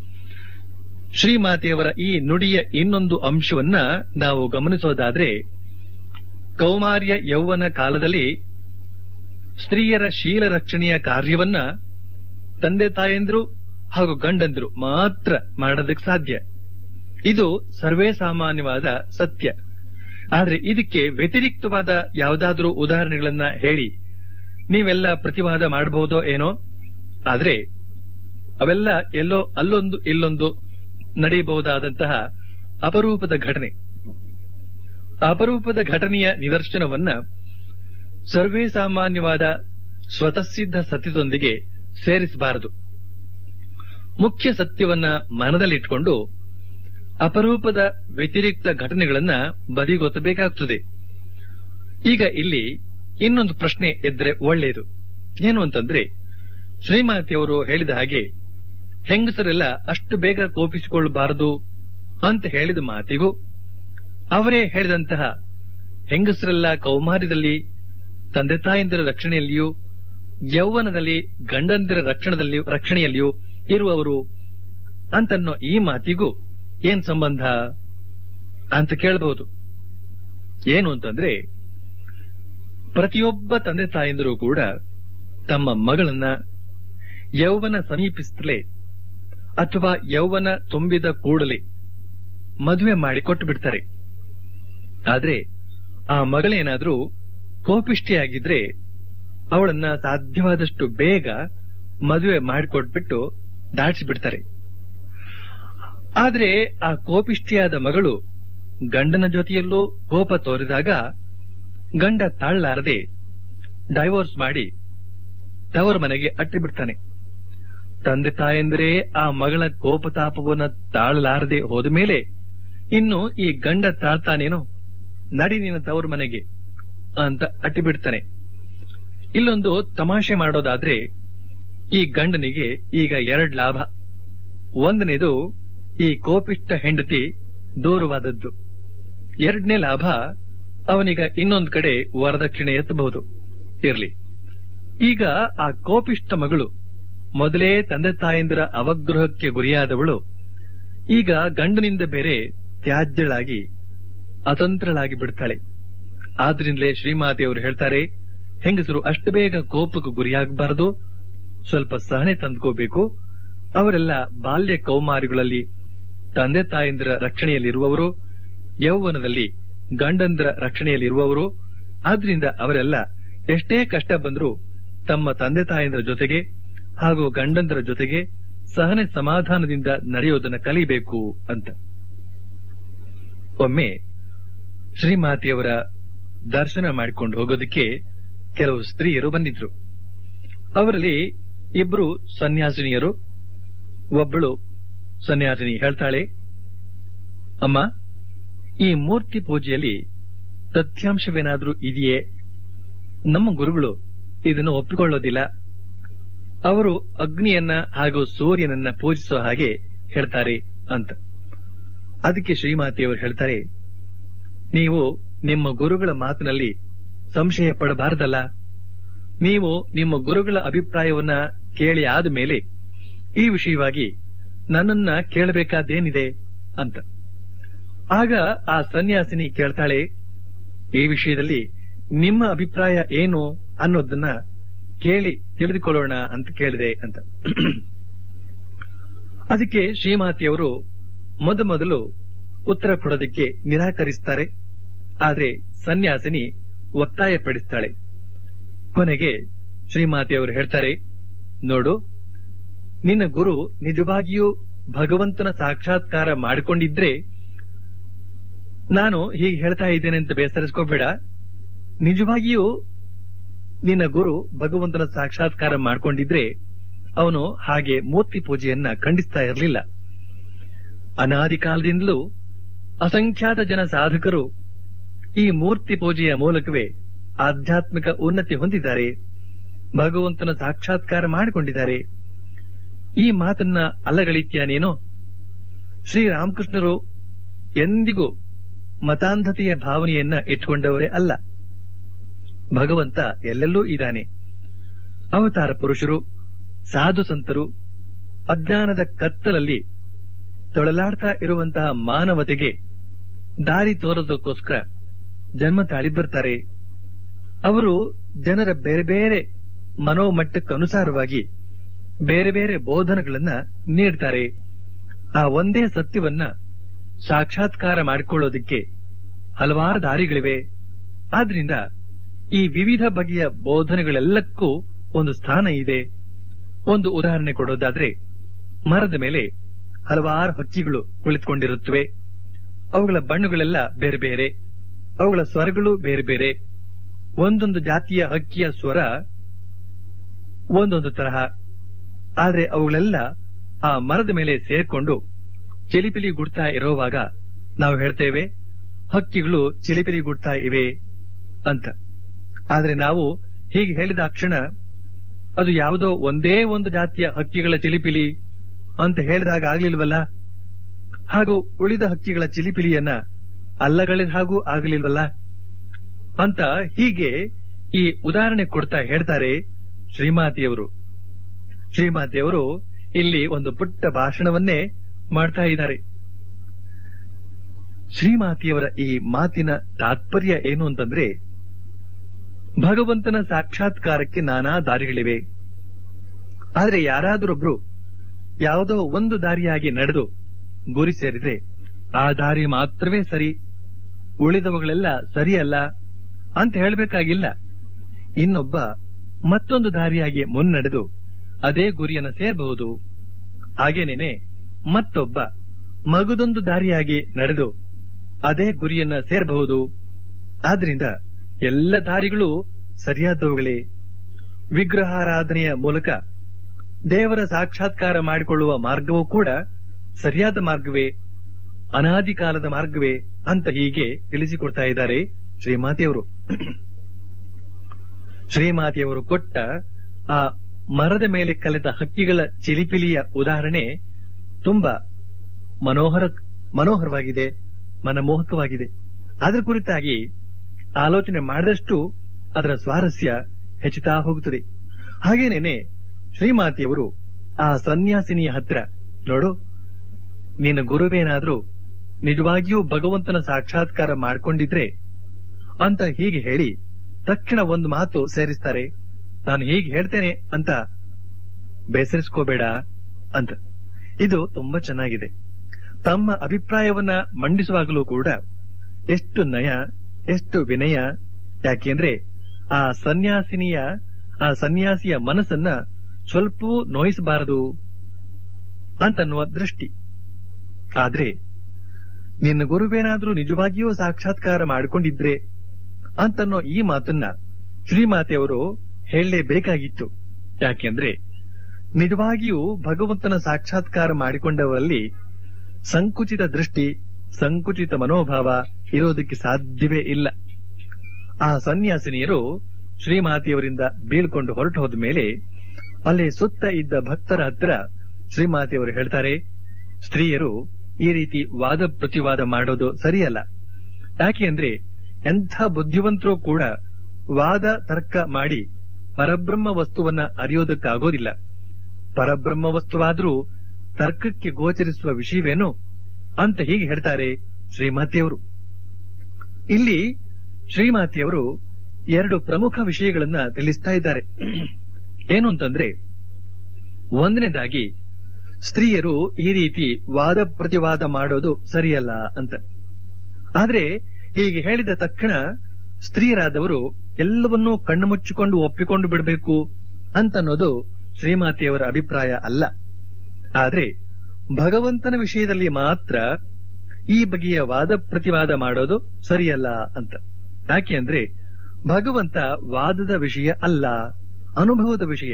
ಶ್ರೀಮಾತೆಯವರ ಈ ನುಡಿಯ ಇನ್ನೊಂದು ಅಂಶವನ್ನ ನಾವು ಗಮನಿಸೋದಾದ್ರೆ ಕೌಮಾರ್ಯ ಯೌವನ ಕಾಲದಲ್ಲಿ ಸ್ತ್ರೀಯರ ಶೀಲ ರಕ್ಷಣೆಯ ಕಾರ್ಯವನ್ನ ತಂದೆ ತಾಯಂದ್ರು ಹಾಗೂ ಗಂಡಂದ್ರು ಮಾತ್ರ ಮಾಡೋದಕ್ಕೆ ಸಾಧ್ಯ ಇದು ಸರ್ವೇ ಸಾಮಾನ್ಯವಾದ ಸತ್ಯ ಆದ್ರೆ ಇದಕ್ಕೆ ವ್ಯತಿರಿಕ್ತವಾದ ಯಾವುದಾದ್ರೂ ಉದಾಹರಣೆಗಳನ್ನ ಹೇಳಿ ನೀವೆಲ್ಲ ಪ್ರತಿವಾದ ಮಾಡಬಹುದೋ ಏನೋ ಆದ್ರೆ ಅವೆಲ್ಲ ಎಲ್ಲೋ ಅಲ್ಲೊಂದು ಇಲ್ಲೊಂದು ನಡೆಯಬಹುದಾದಂತಹ ಅಪರೂಪದ ಘಟನೆ ಅಪರೂಪದ ಘಟನೆಯ ನಿದರ್ಶನವನ್ನ ಸರ್ವೇ ಸಾಮಾನ್ಯವಾದ ಸ್ವತಃಸಿದ್ಧ ಸತ್ಯದೊಂದಿಗೆ ಸೇರಿಸಬಾರದು ಮುಖ್ಯ ಸತ್ಯವನ್ನ ಮನದಲ್ಲಿಟ್ಕೊಂಡು ಅಪರೂಪದ ವ್ಯತಿರಿಕ್ತ ಘಟನೆಗಳನ್ನ ಬದಿಗೊತ್ತಬೇಕಾಗ್ತದೆ ಈಗ ಇಲ್ಲಿ ಇನ್ನೊಂದು ಪ್ರಶ್ನೆ ಎದ್ರೆ ಒಳ್ಳೆಯದು ಏನು ಅಂತಂದ್ರೆ ಶ್ರೀಮಾತಿಯವರು ಹೇಳಿದ ಹಾಗೆ ಹೆಂಗಸರೆಲ್ಲ ಅಷ್ಟು ಬೇಗ ಕೋಪಿಸಿಕೊಳ್ಳಬಾರದು ಅಂತ ಹೇಳಿದ ಮಾತಿಗೂ ಅವರೇ ಹೇಳಿದಂತಹ ಹೆಂಗಸರೆಲ್ಲ ಕೌಮಾರ್ಯದಲ್ಲಿ ತಂದೆ ತಾಯಂದಿರ ರಕ್ಷಣೆಯಲ್ಲಿಯೂ ಯೌವನದಲ್ಲಿ ಗಂಡಂದಿರ ರಕ್ಷಣದಲ್ಲಿ ರಕ್ಷಣೆಯಲ್ಲಿಯೂ ಇರುವವರು ಅಂತನ್ನೋ ಈ ಮಾತಿಗೂ ಏನ್ ಸಂಬಂಧ ಅಂತ ಕೇಳಬಹುದು ಏನು ಅಂತಂದ್ರೆ ಪ್ರತಿಯೊಬ್ಬ ತಂದೆ ತಾಯಂದಿರು ಕೂಡ ತಮ್ಮ ಮಗಳನ್ನ ಯೌವನ ಸಮೀಪಿಸುತ್ತಲೇ ಅಥವಾ ಯೌವನ ತುಂಬಿದ ಕೂಡಲೇ ಮದುವೆ ಮಾಡಿ ಕೊಟ್ಟು ಬಿಡ್ತಾರೆ ಆದ್ರೆ ಆ ಮಗಳೇನಾದ್ರೂ ಕೋಪಿಷ್ಟಿಯಾಗಿದ್ರೆ ಅವಳನ್ನ ಸಾಧ್ಯವಾದಷ್ಟು ಬೇಗ ಮದುವೆ ಮಾಡಿಕೊಟ್ಬಿಟ್ಟು ದಾಟಿಸಿ ಬಿಡ್ತಾರೆ ಆದ್ರೆ ಆ ಕೋಪಿಷ್ಟಿಯಾದ ಮಗಳು ಗಂಡನ ಜೊತೆಯಲ್ಲೂ ಕೋಪ ತೋರಿದಾಗ ಗಂಡ ತಾಳಲಾರದೆ ಡೈವೋರ್ಸ್ ಮಾಡಿ ತವರ ಮನೆಗೆ ಅಟ್ಟಿ ಬಿಡ್ತಾನೆ ತಂದೆ ತಾಯಂದ್ರೆ ಆ ಮಗಳ ಕೋಪತಾಪವನ್ನ ತಾಳಲಾರದೆ ಹೋದ ಮೇಲೆ ಇನ್ನು ಈ ಗಂಡ ತಾಳ್ತಾನೇನೋ ನಡಿ ನಿನ್ನ ತವರ ಮನೆಗೆ ಅಂತ ಅಟ್ಟಿ ಬಿಡ್ತಾನೆ ಇಲ್ಲೊಂದು ತಮಾಷೆ ಮಾಡೋದಾದ್ರೆ ಈ ಗಂಡನಿಗೆ ಈಗ ಎರಡ್ ಲಾಭ ಒಂದನೇದು ಈ ಕೋಪಿಷ್ಟ ಹೆಂಡತಿ ದೂರವಾದದ್ದು ಎರಡನೇ ಲಾಭ ಅವನಿಗ ಇನ್ನೊಂದ್ ಕಡೆ ವರದಕ್ಷಿಣೆ ಎತ್ತಬಹುದು ಇರ್ಲಿ ಈಗ ಆ ಕೋಪಿಷ್ಟ ಮಗಳು ಮೊದಲೇ ತಂದೆ ತಾಯಂದಿರ ಅವಗ್ರಹಕ್ಕೆ ಗುರಿಯಾದವಳು ಈಗ ಗಂಡನಿಂದ ಬೇರೆ ತ್ಯಾಜ್ಯಳಾಗಿ ಅತಂತ್ರಳಾಗಿ ಬಿಡ್ತಾಳೆ ಆದ್ರಿಂದಲೇ ಶ್ರೀಮಾತೆಯವರು ಹೇಳ್ತಾರೆ ಹೆಂಗಸರು ಅಷ್ಟು ಬೇಗ ಕೋಪಕ್ಕೆ ಗುರಿಯಾಗಬಾರದು ಸ್ವಲ್ಪ ಸಹನೆ ತಂದ್ಕೋಬೇಕು ಅವರೆಲ್ಲ ಬಾಲ್ಯ ಕೌಮಾರಿಗಳಲ್ಲಿ ತಂದೆ ತಾಯಂದಿರ ರಕ್ಷಣೆಯಲ್ಲಿರುವವರು ಯೌವನದಲ್ಲಿ ಗಂಡಂದರ ರಕ್ಷಣೆಯಲ್ಲಿರುವವರು ಆದ್ರಿಂದ ಅವರೆಲ್ಲ ಎಷ್ಟೇ ಕಷ್ಟ ಬಂದರೂ ತಮ್ಮ ತಂದೆ ತಾಯಂದಿರ ಜೊತೆಗೆ ಹಾಗೂ ಗಂಡಂದರ ಜೊತೆಗೆ ಸಹನೆ ಸಮಾಧಾನದಿಂದ ನಡೆಯೋದನ್ನ ಕಲಿಬೇಕು ಅಂತ ಒಮ್ಮೆ ಶ್ರೀಮಾತೆಯವರ ದರ್ಶನ ಮಾಡಿಕೊಂಡು ಹೋಗೋದಕ್ಕೆ ಕೆಲವು ಸ್ತ್ರೀಯರು ಬಂದಿದ್ರು ಅವರಲ್ಲಿ ಇಬ್ರು ಸನ್ಯಾಸಿನಿಯರು ಒಬ್ಬಳು ಸನ್ಯಾಸಿನಿ ಹೇಳ್ತಾಳೆ ಅಮ್ಮ ಈ ಮೂರ್ತಿ ಪೂಜೆಯಲ್ಲಿ ತಥ್ಯಾಂಶವೇನಾದ್ರೂ ಇದೆಯೇ ನಮ್ಮ ಗುರುಗಳು ಇದನ್ನು ಒಪ್ಪಿಕೊಳ್ಳೋದಿಲ್ಲ ಅವರು ಅಗ್ನಿಯನ್ನ ಹಾಗೂ ಸೂರ್ಯನನ್ನ ಪೂಜಿಸುವ ಹಾಗೆ ಹೇಳ್ತಾರೆ ಅಂತ ಅದಕ್ಕೆ ಶ್ರೀಮಾತೆಯವರು ಹೇಳ್ತಾರೆ ನೀವು ನಿಮ್ಮ ಗುರುಗಳ ಮಾತಿನಲ್ಲಿ ಸಂಶಯ ಪಡಬಾರದಲ್ಲ ನೀವು ನಿಮ್ಮ ಗುರುಗಳ ಅಭಿಪ್ರಾಯವನ್ನ ಕೇಳಿ ಆದ ಮೇಲೆ ಈ ವಿಷಯವಾಗಿ ನನ್ನನ್ನ ಕೇಳಬೇಕಾದೇನಿದೆ ಅಂತ ಆಗ ಆ ಸನ್ಯಾಸಿನಿ ಕೇಳ್ತಾಳೆ ಈ ವಿಷಯದಲ್ಲಿ ನಿಮ್ಮ ಅಭಿಪ್ರಾಯ ಏನು ಅನ್ನೋದನ್ನ ಕೇಳಿ ತಿಳಿದುಕೊಳ್ಳೋಣ ಅಂತ ಕೇಳಿದೆ ಅಂತ ಅದಕ್ಕೆ ಶ್ರೀಮಾತಿಯವರು ಮೊದಮೊದಲು ಉತ್ತರ ಕೊಡೋದಕ್ಕೆ ನಿರಾಕರಿಸ್ತಾರೆ ಆದ್ರೆ ಸನ್ಯಾಸಿನಿ ಒತ್ತಾಯ ಪಡಿಸ್ತಾಳೆ ಕೊನೆಗೆ ಶ್ರೀಮಾತೆಯವರು ಹೇಳ್ತಾರೆ ನೋಡು ನಿನ್ನ ಗುರು ನಿಜವಾಗಿಯೂ ಭಗವಂತನ ಸಾಕ್ಷಾತ್ಕಾರ ಮಾಡಿಕೊಂಡಿದ್ರೆ ನಾನು ಹೀಗೆ ಹೇಳ್ತಾ ಇದ್ದೇನೆ ಅಂತ ಬೇಸರಿಸ್ಕೋಬೇಡ ನಿಜವಾಗಿಯೂ ನಿನ್ನ ಗುರು ಭಗವಂತನ ಸಾಕ್ಷಾತ್ಕಾರ ಮಾಡ್ಕೊಂಡಿದ್ರೆ ಅವನು ಹಾಗೆ ಮೂರ್ತಿ ಪೂಜೆಯನ್ನ ಖಂಡಿಸ್ತಾ ಇರಲಿಲ್ಲ ಅನಾದಿ ಕಾಲದಿಂದಲೂ ಅಸಂಖ್ಯಾತ ಜನ ಸಾಧಕರು ಈ ಮೂರ್ತಿ ಪೂಜೆಯ ಮೂಲಕವೇ ಆಧ್ಯಾತ್ಮಿಕ ಉನ್ನತಿ ಹೊಂದಿದ್ದಾರೆ ಭಗವಂತನ ಸಾಕ್ಷಾತ್ಕಾರ ಮಾಡಿಕೊಂಡಿದ್ದಾರೆ ಈ ಮಾತನ್ನ ಅಲ್ಲಗಳಿತ್ಯಾನೇನೋ ಶ್ರೀರಾಮಕೃಷ್ಣರು ಎಂದಿಗೂ ಮತಾಂಧತೆಯ ಭಾವನೆಯನ್ನ ಇಟ್ಕೊಂಡವರೇ ಅಲ್ಲ ಭಗವಂತ ಎಲ್ಲೆಲ್ಲೂ ಇದ್ದಾನೆ ಅವತಾರ ಪುರುಷರು ಸಾಧು ಸಂತರು ಅಜ್ಞಾನದ ಕತ್ತಲಲ್ಲಿ ತೊಳಲಾಡ್ತಾ ಇರುವಂತಹ ಮಾನವತೆಗೆ ದಾರಿ ತೋರೋದಕ್ಕೋಸ್ಕರ ಜನ್ಮ ತಾಳಿ ಬರ್ತಾರೆ ಅವರು ಜನರ ಬೇರೆ ಬೇರೆ ಮನೋಮಟ್ಟಕ್ಕನುಸಾರವಾಗಿ ಬೇರೆ ಬೇರೆ ಬೋಧನೆಗಳನ್ನ ನೀಡ್ತಾರೆ ಆ ಒಂದೇ ಸತ್ಯವನ್ನ ಸಾಕ್ಷಾತ್ಕಾರ ಮಾಡಿಕೊಳ್ಳೋದಕ್ಕೆ ಹಲವಾರು ದಾರಿಗಳಿವೆ ಆದ್ರಿಂದ ಈ ವಿವಿಧ ಬಗೆಯ ಬೋಧನೆಗಳೆಲ್ಲಕ್ಕೂ ಒಂದು ಸ್ಥಾನ ಇದೆ ಒಂದು ಉದಾಹರಣೆ ಕೊಡೋದಾದ್ರೆ ಮರದ ಮೇಲೆ ಹಲವಾರು ಹಕ್ಕಿಗಳು ಕುಳಿತುಕೊಂಡಿರುತ್ತವೆ ಅವುಗಳ ಬಣ್ಣಗಳೆಲ್ಲ ಬೇರೆ ಬೇರೆ ಅವುಗಳ ಸ್ವರಗಳು ಬೇರೆ ಬೇರೆ ಒಂದೊಂದು ಜಾತಿಯ ಹಕ್ಕಿಯ ಸ್ವರ ಒಂದೊಂದು ತರಹ ಆದ್ರೆ ಅವುಗಳೆಲ್ಲ ಆ ಮರದ ಮೇಲೆ ಸೇರ್ಕೊಂಡು ಚಿಲಿಪಿಲಿ ಗುಡ್ತಾ ಇರೋವಾಗ ನಾವು ಹೇಳ್ತೇವೆ ಹಕ್ಕಿಗಳು ಚಿಲಿಪಿಲಿ ಗುಡ್ತಾ ಇವೆ ಅಂತ ಆದ್ರೆ ನಾವು ಹೀಗೆ ಹೇಳಿದ ಕ್ಷಣ ಅದು ಯಾವುದೋ ಒಂದೇ ಒಂದು ಜಾತಿಯ ಹಕ್ಕಿಗಳ ಚಿಲಿಪಿಲಿ ಅಂತ ಹೇಳಿದಾಗ ಆಗ್ಲಿಲ್ವಲ್ಲ ಹಾಗೂ ಉಳಿದ ಹಕ್ಕಿಗಳ ಚಿಲಿಪಿಲಿಯನ್ನ ಅಲ್ಲಗಳಿದ ಹಾಗೂ ಆಗಲಿಲ್ವಲ್ಲ ಅಂತ ಹೀಗೆ ಈ ಉದಾಹರಣೆ ಕೊಡ್ತಾ ಹೇಳ್ತಾರೆ ಶ್ರೀಮಾತಿಯವರು ಶ್ರೀಮಾತಿಯವರು ಇಲ್ಲಿ ಒಂದು ಪುಟ್ಟ ಭಾಷಣವನ್ನೇ ಮಾಡ್ತಾ ಇದ್ದಾರೆ ಶ್ರೀಮಾತಿಯವರ ಈ ಮಾತಿನ ತಾತ್ಪರ್ಯ ಏನು ಅಂತಂದ್ರೆ ಭಗವಂತನ ಸಾಕ್ಷಾತ್ಕಾರಕ್ಕೆ ನಾನಾ ದಾರಿಗಳಿವೆ ಆದ್ರೆ ಯಾರಾದರೊಬ್ರು ಯಾವುದೋ ಒಂದು ದಾರಿಯಾಗಿ ನಡೆದು ಗುರಿ ಸೇರಿದ್ರೆ ಆ ದಾರಿ ಮಾತ್ರವೇ ಸರಿ ಉಳಿದವುಗಳೆಲ್ಲ ಸರಿಯಲ್ಲ ಅಂತ ಹೇಳಬೇಕಾಗಿಲ್ಲ ಇನ್ನೊಬ್ಬ ಮತ್ತೊಂದು ದಾರಿಯಾಗಿ ಮುನ್ನಡೆದು ಅದೇ ಗುರಿಯನ್ನು ಸೇರಬಹುದು ಹಾಗೇನೇನೆ ಮತ್ತೊಬ್ಬ ಮಗುದೊಂದು ದಾರಿಯಾಗಿ ನಡೆದು ಅದೇ ಗುರಿಯನ್ನ ಸೇರಬಹುದು ಆದ್ರಿಂದ ಎಲ್ಲ ದಾರಿಗಳು ಸರಿಯಾದವುಗಳೇ ವಿಗ್ರಹಾರಾಧನೆಯ ಮೂಲಕ ದೇವರ ಸಾಕ್ಷಾತ್ಕಾರ ಮಾಡಿಕೊಳ್ಳುವ ಮಾರ್ಗವೂ ಕೂಡ ಸರಿಯಾದ ಮಾರ್ಗವೇ ಅನಾದಿ ಕಾಲದ ಮಾರ್ಗವೇ ಅಂತ ಹೀಗೆ ತಿಳಿಸಿಕೊಡ್ತಾ ಇದ್ದಾರೆ ಶ್ರೀಮಾತೆಯವರು ಶ್ರೀಮಾತೆಯವರು ಕೊಟ್ಟ ಆ ಮರದ ಮೇಲೆ ಕಲೆತ ಹಕ್ಕಿಗಳ ಚಿಲಿಪಿಲಿಯ ಉದಾಹರಣೆ ತುಂಬಾ ಮನೋಹರ ಮನೋಹರವಾಗಿದೆ ಮನಮೋಹಕವಾಗಿದೆ ಅದರ ಕುರಿತಾಗಿ ಆಲೋಚನೆ ಮಾಡಿದಷ್ಟು ಅದರ ಸ್ವಾರಸ್ಯ ಹೆಚ್ಚುತ್ತಾ ಹೋಗುತ್ತದೆ ಹಾಗೇನೇನೆ ಶ್ರೀಮಾತೆಯವರು ಆ ಸನ್ಯಾಸಿನಿಯ ಹತ್ರ ನೋಡು ನಿನ್ನ ಗುರುವೇನಾದ್ರೂ ನಿಜವಾಗಿಯೂ ಭಗವಂತನ ಸಾಕ್ಷಾತ್ಕಾರ ಮಾಡ್ಕೊಂಡಿದ್ರೆ ಅಂತ ಹೀಗೆ ಹೇಳಿ ತಕ್ಷಣ ಒಂದು ಮಾತು ಸೇರಿಸ್ತಾರೆ ನಾನು ಹೀಗೆ ಹೇಳ್ತೇನೆ ಅಂತ ಬೇಸರಿಸ್ಕೋಬೇಡ ಅಂತ ಇದು ತುಂಬಾ ಚೆನ್ನಾಗಿದೆ ತಮ್ಮ ಅಭಿಪ್ರಾಯವನ್ನ ಮಂಡಿಸುವಾಗಲೂ ಕೂಡ ಎಷ್ಟು ನಯ ಎಷ್ಟು ವಿನಯ ಯಾಕೆಂದ್ರೆ ಆ ಸನ್ಯಾಸಿನಿಯ ಆ ಸನ್ಯಾಸಿಯ ಮನಸ್ಸನ್ನ ಸ್ವಲ್ಪವೂ ನೋಯಿಸಬಾರದು ಅಂತನ್ನುವ ದೃಷ್ಟಿ ಆದ್ರೆ ನಿನ್ನ ಗುರುವೇನಾದ್ರೂ ನಿಜವಾಗಿಯೂ ಸಾಕ್ಷಾತ್ಕಾರ ಮಾಡಿಕೊಂಡಿದ್ರೆ ಅಂತನ್ನೋ ಈ ಮಾತನ್ನ ಶ್ರೀಮಾತೆಯವರು ಹೇಳಲೇಬೇಕಾಗಿತ್ತು ಯಾಕೆಂದ್ರೆ ನಿಜವಾಗಿಯೂ ಭಗವಂತನ ಸಾಕ್ಷಾತ್ಕಾರ ಮಾಡಿಕೊಂಡವರಲ್ಲಿ ಸಂಕುಚಿತ ದೃಷ್ಟಿ ಸಂಕುಚಿತ ಮನೋಭಾವ ಇರೋದಕ್ಕೆ ಸಾಧ್ಯವೇ ಇಲ್ಲ ಆ ಸನ್ಯಾಸಿನಿಯರು ಶ್ರೀಮಾತೆಯವರಿಂದ ಬೀಳ್ಕೊಂಡು ಹೊರಟು ಹೋದ ಮೇಲೆ ಅಲ್ಲಿ ಸುತ್ತ ಇದ್ದ ಭಕ್ತರ ಹತ್ರ ಶ್ರೀಮಾತೆಯವರು ಹೇಳ್ತಾರೆ ಸ್ತ್ರೀಯರು ಈ ರೀತಿ ವಾದ ಪ್ರತಿವಾದ ಮಾಡೋದು ಸರಿಯಲ್ಲ ಯಾಕೆ ಅಂದ್ರೆ ಎಂಥ ಬುದ್ಧಿವಂತರು ಕೂಡ ವಾದ ತರ್ಕ ಮಾಡಿ ಪರಬ್ರಹ್ಮ ವಸ್ತುವನ್ನ ಅರಿಯೋದಕ್ಕಾಗೋದಿಲ್ಲ ಪರಬ್ರಹ್ಮ ವಸ್ತುವಾದ್ರೂ ತರ್ಕಕ್ಕೆ ಗೋಚರಿಸುವ ವಿಷಯವೇನು ಅಂತ ಹೀಗೆ ಹೇಳ್ತಾರೆ ಶ್ರೀಮಾತೆಯವರು ಇಲ್ಲಿ ಶ್ರೀಮಾತೆಯವರು ಎರಡು ಪ್ರಮುಖ ವಿಷಯಗಳನ್ನ ತಿಳಿಸ್ತಾ ಇದ್ದಾರೆ ಏನು ಅಂತಂದ್ರೆ ಒಂದನೇದಾಗಿ ಸ್ತ್ರೀಯರು ಈ ರೀತಿ ವಾದ ಪ್ರತಿವಾದ ಮಾಡೋದು ಸರಿಯಲ್ಲ ಅಂತ ಆದ್ರೆ ಹೀಗೆ ಹೇಳಿದ ತಕ್ಷಣ ಸ್ತ್ರೀಯರಾದವರು ಎಲ್ಲವನ್ನೂ ಕಣ್ಣು ಮುಚ್ಚಿಕೊಂಡು ಒಪ್ಪಿಕೊಂಡು ಬಿಡಬೇಕು ಅಂತನ್ನೋದು ಶ್ರೀಮಾತೆಯವರ ಅಭಿಪ್ರಾಯ ಅಲ್ಲ ಆದ್ರೆ ಭಗವಂತನ ವಿಷಯದಲ್ಲಿ ಮಾತ್ರ ಈ ಬಗೆಯ ವಾದ ಪ್ರತಿವಾದ ಮಾಡೋದು ಸರಿಯಲ್ಲ ಅಂತ ಯಾಕೆ ಅಂದ್ರೆ ಭಗವಂತ ವಾದದ ವಿಷಯ ಅಲ್ಲ ಅನುಭವದ ವಿಷಯ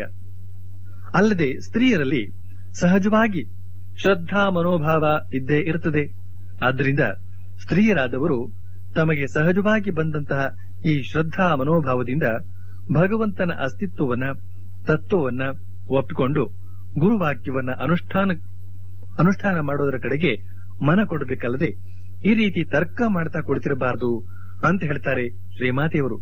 ಅಲ್ಲದೆ ಸ್ತ್ರೀಯರಲ್ಲಿ ಸಹಜವಾಗಿ ಶ್ರದ್ಧಾ ಮನೋಭಾವ ಇದ್ದೇ ಇರುತ್ತದೆ ಆದ್ದರಿಂದ ಸ್ತ್ರೀಯರಾದವರು ತಮಗೆ ಸಹಜವಾಗಿ ಬಂದಂತಹ ಈ ಶ್ರದ್ಧಾ ಮನೋಭಾವದಿಂದ ಭಗವಂತನ ಅಸ್ತಿತ್ವವನ್ನ ತತ್ವವನ್ನ ಒಪ್ಪಿಕೊಂಡು ಗುರುವಾಕ್ಯವನ್ನ ಅನುಷ್ಠಾನ ಅನುಷ್ಠಾನ ಮಾಡೋದರ ಕಡೆಗೆ ಮನ ಕೊಡಬೇಕಲ್ಲದೆ ಈ ರೀತಿ ತರ್ಕ ಮಾಡ್ತಾ ಕೊಡ್ತಿರಬಾರದು ಅಂತ ಹೇಳ್ತಾರೆ ಶ್ರೀಮಾತೆಯವರು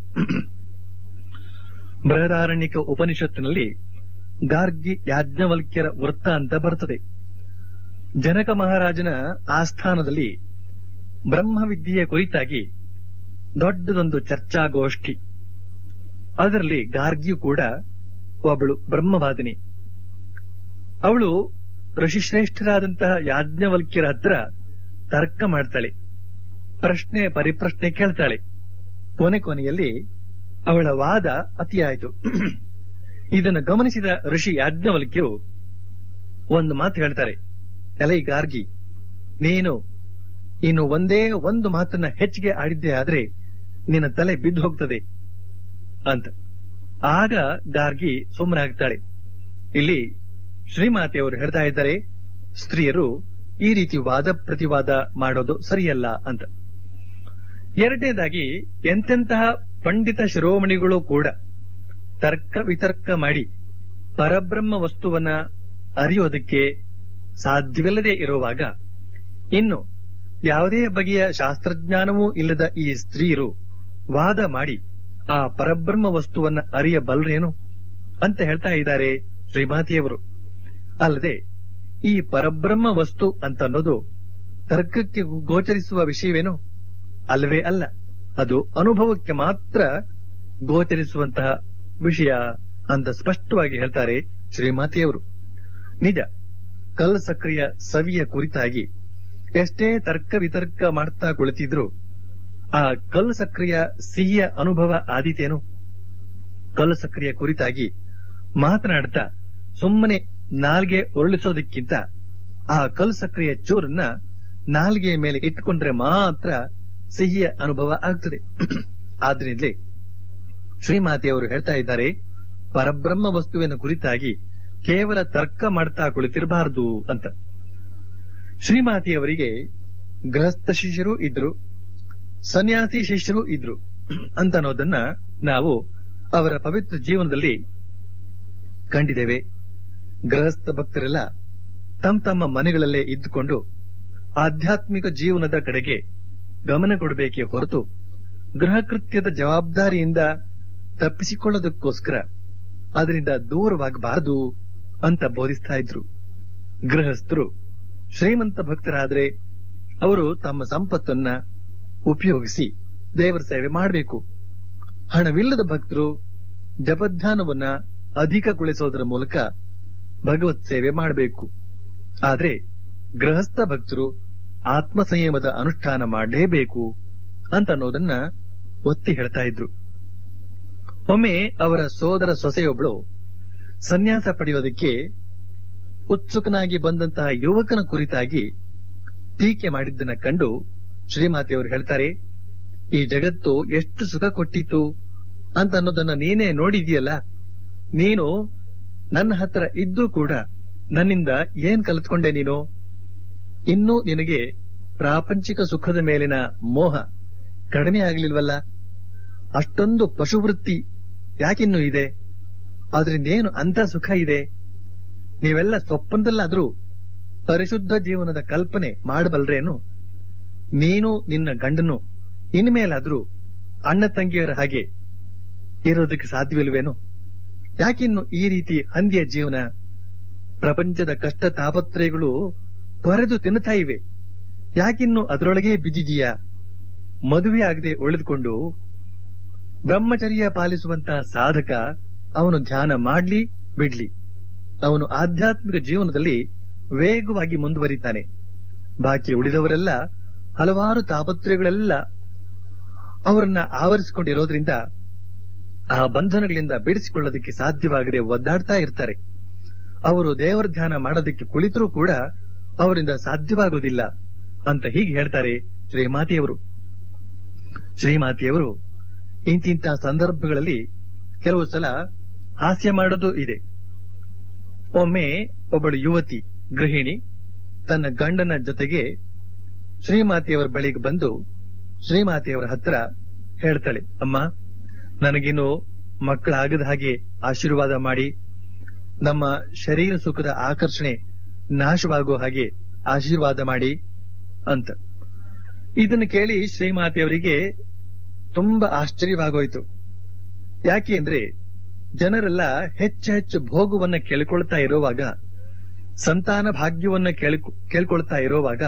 ಬೃಹದಾರಣ್ಯಕ ಉಪನಿಷತ್ತಿನಲ್ಲಿ ಗಾರ್ಗಿ ಯಾಜ್ಞವಲ್ಕ್ಯರ ವೃತ್ತ ಅಂತ ಬರ್ತದೆ ಜನಕ ಮಹಾರಾಜನ ಆಸ್ಥಾನದಲ್ಲಿ ಬ್ರಹ್ಮವಿದ್ಯೆಯ ಕುರಿತಾಗಿ ದೊಡ್ಡದೊಂದು ಚರ್ಚಾಗೋಷ್ಠಿ ಅದರಲ್ಲಿ ಗಾರ್ಗಿಯು ಕೂಡ ಒಬ್ಬಳು ಬ್ರಹ್ಮವಾದಿನಿ ಅವಳು ಋಷಿಶ್ರೇಷ್ಠರಾದಂತಹ ಯಾಜ್ಞವಲ್ಕ್ಯರ ಹತ್ರ ತರ್ಕ ಮಾಡ್ತಾಳೆ ಪ್ರಶ್ನೆ ಪರಿಪ್ರಶ್ನೆ ಕೇಳ್ತಾಳೆ ಕೊನೆ ಕೊನೆಯಲ್ಲಿ ಅವಳ ವಾದ ಅತಿಯಾಯಿತು ಇದನ್ನು ಗಮನಿಸಿದ ಋಷಿ ಯಾಜ್ಞವಲ್ಕ್ಯರು ಒಂದು ಮಾತು ಹೇಳ್ತಾರೆ ಎಲೈ ಗಾರ್ಗಿ ನೀನು ಇನ್ನು ಒಂದೇ ಒಂದು ಮಾತನ್ನ ಹೆಚ್ಚಿಗೆ ಆಡಿದ್ದೆ ಆದ್ರೆ ನಿನ್ನ ತಲೆ ಬಿದ್ದು ಹೋಗ್ತದೆ ಅಂತ ಆಗ ಗಾರ್ಗಿ ಸುಮ್ಮನಾಗ್ತಾಳೆ ಇಲ್ಲಿ ಶ್ರೀಮಾತೆಯವರು ಹೇಳ್ತಾ ಇದ್ದಾರೆ ಸ್ತ್ರೀಯರು ಈ ರೀತಿ ವಾದ ಪ್ರತಿವಾದ ಮಾಡೋದು ಸರಿಯಲ್ಲ ಅಂತ ಎರಡನೇದಾಗಿ ಎಂತೆಂತಹ ಪಂಡಿತ ಶಿರೋಮಣಿಗಳು ಕೂಡ ತರ್ಕ ವಿತರ್ಕ ಮಾಡಿ ಪರಬ್ರಹ್ಮ ವಸ್ತುವನ್ನ ಅರಿಯೋದಕ್ಕೆ ಸಾಧ್ಯವಿಲ್ಲದೆ ಇರುವಾಗ ಇನ್ನು ಯಾವುದೇ ಬಗೆಯ ಶಾಸ್ತ್ರಜ್ಞಾನವೂ ಇಲ್ಲದ ಈ ಸ್ತ್ರೀಯರು ವಾದ ಮಾಡಿ ಆ ಪರಬ್ರಹ್ಮ ವಸ್ತುವನ್ನ ಅರಿಯಬಲ್ರೇನು ಅಂತ ಹೇಳ್ತಾ ಇದ್ದಾರೆ ಶ್ರೀಮಾತಿಯವರು ಅಲ್ಲದೆ ಈ ಪರಬ್ರಹ್ಮ ವಸ್ತು ಅಂತ ಅನ್ನೋದು ತರ್ಕಕ್ಕೆ ಗೋಚರಿಸುವ ವಿಷಯವೇನು ಅಲ್ಲವೇ ಅಲ್ಲ ಅದು ಅನುಭವಕ್ಕೆ ಮಾತ್ರ ಗೋಚರಿಸುವಂತಹ ವಿಷಯ ಅಂತ ಸ್ಪಷ್ಟವಾಗಿ ಹೇಳ್ತಾರೆ ಶ್ರೀಮಾತೆಯವರು ನಿಜ ಕಲ್ ಸಕ್ರಿಯ ಸವಿಯ ಕುರಿತಾಗಿ ಎಷ್ಟೇ ತರ್ಕ ವಿತರ್ಕ ಮಾಡ್ತಾ ಕುಳಿತಿದ್ರು ಆ ಕಲ್ ಸಕ್ರಿಯ ಸಿಹಿಯ ಅನುಭವ ಆದೀತೇನು ಕಲ್ ಸಕ್ರಿಯ ಕುರಿತಾಗಿ ಮಾತನಾಡ್ತಾ ಸುಮ್ಮನೆ ನಾಲ್ಗೆ ಉರುಳಿಸೋದಕ್ಕಿಂತ ಆ ಕಲ್ ಸಕ್ರಿಯ ಚೂರನ್ನ ನಾಲ್ಗೆಯ ಮೇಲೆ ಇಟ್ಟುಕೊಂಡ್ರೆ ಮಾತ್ರ ಸಿಹಿಯ ಅನುಭವ ಆಗ್ತದೆ ಆದ್ರಿಂದಲೇ ಶ್ರೀಮಾತೆಯವರು ಹೇಳ್ತಾ ಇದ್ದಾರೆ ಪರಬ್ರಹ್ಮ ವಸ್ತುವಿನ ಕುರಿತಾಗಿ ಕೇವಲ ತರ್ಕ ಮಾಡ್ತಾ ಕುಳಿತಿರಬಾರದು ಅಂತ ಶ್ರೀಮಾತೆಯವರಿಗೆ ಗೃಹಸ್ಥ ಶಿಷ್ಯರು ಇದ್ರು ಸನ್ಯಾಸಿ ಶಿಷ್ಯರು ಇದ್ರು ಅಂತ ಅನ್ನೋದನ್ನ ನಾವು ಅವರ ಪವಿತ್ರ ಜೀವನದಲ್ಲಿ ಕಂಡಿದ್ದೇವೆ ಗೃಹಸ್ಥ ಭಕ್ತರೆಲ್ಲ ತಮ್ಮ ತಮ್ಮ ಮನೆಗಳಲ್ಲೇ ಇದ್ದುಕೊಂಡು ಆಧ್ಯಾತ್ಮಿಕ ಜೀವನದ ಕಡೆಗೆ ಗಮನ ಕೊಡಬೇಕೇ ಹೊರತು ಗೃಹ ಕೃತ್ಯದ ಜವಾಬ್ದಾರಿಯಿಂದ ತಪ್ಪಿಸಿಕೊಳ್ಳೋದಕ್ಕೋಸ್ಕರ ಅದರಿಂದ ದೂರವಾಗಬಾರದು ಅಂತ ಬೋಧಿಸ್ತಾ ಇದ್ರು ಗೃಹಸ್ಥರು ಶ್ರೀಮಂತ ಭಕ್ತರಾದ್ರೆ ಅವರು ತಮ್ಮ ಸಂಪತ್ತನ್ನ ಉಪಯೋಗಿಸಿ ದೇವರ ಸೇವೆ ಮಾಡಬೇಕು ಹಣವಿಲ್ಲದ ಭಕ್ತರು ಜಪಧ್ಯಾನವನ್ನ ಅಧಿಕಗೊಳಿಸೋದರ ಮೂಲಕ ಭಗವತ್ ಸೇವೆ ಮಾಡಬೇಕು ಆದ್ರೆ ಗೃಹಸ್ಥ ಭಕ್ತರು ಆತ್ಮ ಸಂಯಮದ ಅನುಷ್ಠಾನ ಮಾಡಲೇಬೇಕು ಅಂತ ಅನ್ನೋದನ್ನ ಒತ್ತಿ ಹೇಳ್ತಾ ಇದ್ರು ಒಮ್ಮೆ ಅವರ ಸೋದರ ಸೊಸೆಯೊಬ್ಬಳು ಸನ್ಯಾಸ ಪಡೆಯೋದಕ್ಕೆ ಉತ್ಸುಕನಾಗಿ ಬಂದಂತಹ ಯುವಕನ ಕುರಿತಾಗಿ ಟೀಕೆ ಮಾಡಿದ್ದನ್ನ ಕಂಡು ಶ್ರೀಮಾತೆಯವರು ಹೇಳ್ತಾರೆ ಈ ಜಗತ್ತು ಎಷ್ಟು ಸುಖ ಕೊಟ್ಟಿತ್ತು ಅಂತ ಅನ್ನೋದನ್ನ ನೀನೇ ನೋಡಿದೀಯಲ್ಲ ನೀನು ನನ್ನ ಹತ್ರ ಇದ್ದು ಕೂಡ ನನ್ನಿಂದ ಏನ್ ಕಲಿತ್ಕೊಂಡೆ ನೀನು ಇನ್ನೂ ನಿನಗೆ ಪ್ರಾಪಂಚಿಕ ಸುಖದ ಮೇಲಿನ ಮೋಹ ಕಡಿಮೆ ಆಗ್ಲಿಲ್ವಲ್ಲ ಅಷ್ಟೊಂದು ಪಶುವೃತ್ತಿ ಯಾಕಿನ್ನೂ ಇದೆ ಅದರಿಂದ ಏನು ಅಂತ ಸುಖ ಇದೆ ನೀವೆಲ್ಲ ಸ್ವಪ್ನದಲ್ಲಾದ್ರೂ ಪರಿಶುದ್ಧ ಜೀವನದ ಕಲ್ಪನೆ ಮಾಡಬಲ್ರೇನು ನೀನು ನಿನ್ನ ಗಂಡನು ಇನ್ಮೇಲಾದ್ರೂ ಅಣ್ಣ ತಂಗಿಯರ ಹಾಗೆ ಇರೋದಕ್ಕೆ ಸಾಧ್ಯವಿಲ್ವೇನು ಯಾಕಿನ್ನು ಈ ರೀತಿ ಹಂದಿಯ ಜೀವನ ಪ್ರಪಂಚದ ಕಷ್ಟ ತಾಪತ್ರಯಗಳು ತೊರೆದು ತಿನ್ನುತ್ತಾ ಇವೆ ಯಾಕಿನ್ನು ಅದರೊಳಗೆ ಬಿದ್ದಿದೀಯಾ ಮದುವೆ ಆಗದೆ ಉಳಿದುಕೊಂಡು ಬ್ರಹ್ಮಚರ್ಯ ಪಾಲಿಸುವಂತಹ ಸಾಧಕ ಅವನು ಧ್ಯಾನ ಮಾಡ್ಲಿ ಬಿಡ್ಲಿ ಅವನು ಆಧ್ಯಾತ್ಮಿಕ ಜೀವನದಲ್ಲಿ ವೇಗವಾಗಿ ಮುಂದುವರಿತಾನೆ ಬಾಕಿ ಉಳಿದವರೆಲ್ಲ ಹಲವಾರು ತಾಪತ್ರಯಗಳೆಲ್ಲ ಅವರನ್ನ ಆವರಿಸಿಕೊಂಡಿರೋದ್ರಿಂದ ಆ ಬಂಧನಗಳಿಂದ ಬಿಡಿಸಿಕೊಳ್ಳೋದಕ್ಕೆ ಸಾಧ್ಯವಾಗದೆ ಒದ್ದಾಡ್ತಾ ಇರ್ತಾರೆ ಅವರು ದೇವರ ಧ್ಯಾನ ಮಾಡೋದಕ್ಕೆ ಕುಳಿತರೂ ಕೂಡ ಅವರಿಂದ ಸಾಧ್ಯವಾಗುವುದಿಲ್ಲ ಅಂತ ಹೀಗೆ ಹೇಳ್ತಾರೆ ಶ್ರೀಮಾತೆಯವರು ಶ್ರೀಮಾತೆಯವರು ಇಂತಿಂತ ಸಂದರ್ಭಗಳಲ್ಲಿ ಕೆಲವು ಸಲ ಹಾಸ್ಯ ಮಾಡೋದು ಇದೆ ಒಮ್ಮೆ ಒಬ್ಬಳು ಯುವತಿ ಗೃಹಿಣಿ ತನ್ನ ಗಂಡನ ಜೊತೆಗೆ ಶ್ರೀಮಾತೆಯವರ ಬಳಿಗೆ ಬಂದು ಶ್ರೀಮಾತೆಯವರ ಹತ್ರ ಹೇಳ್ತಾಳೆ ಅಮ್ಮ ನನಗಿನ್ನು ಮಕ್ಕಳಾಗದ ಹಾಗೆ ಆಶೀರ್ವಾದ ಮಾಡಿ ನಮ್ಮ ಶರೀರ ಸುಖದ ಆಕರ್ಷಣೆ ನಾಶವಾಗುವ ಹಾಗೆ ಆಶೀರ್ವಾದ ಮಾಡಿ ಅಂತ ಇದನ್ನು ಕೇಳಿ ಶ್ರೀಮಾತೆಯವರಿಗೆ ತುಂಬಾ ಆಶ್ಚರ್ಯವಾಗೋಯ್ತು ಯಾಕೆ ಅಂದ್ರೆ ಜನರೆಲ್ಲ ಹೆಚ್ಚು ಹೆಚ್ಚು ಭೋಗವನ್ನ ಕೇಳಿಕೊಳ್ತಾ ಇರುವಾಗ ಸಂತಾನ ಭಾಗ್ಯವನ್ನ ಕೇಳ್ಕೊ- ಕೇಳ್ಕೊಳ್ತಾ ಇರುವಾಗ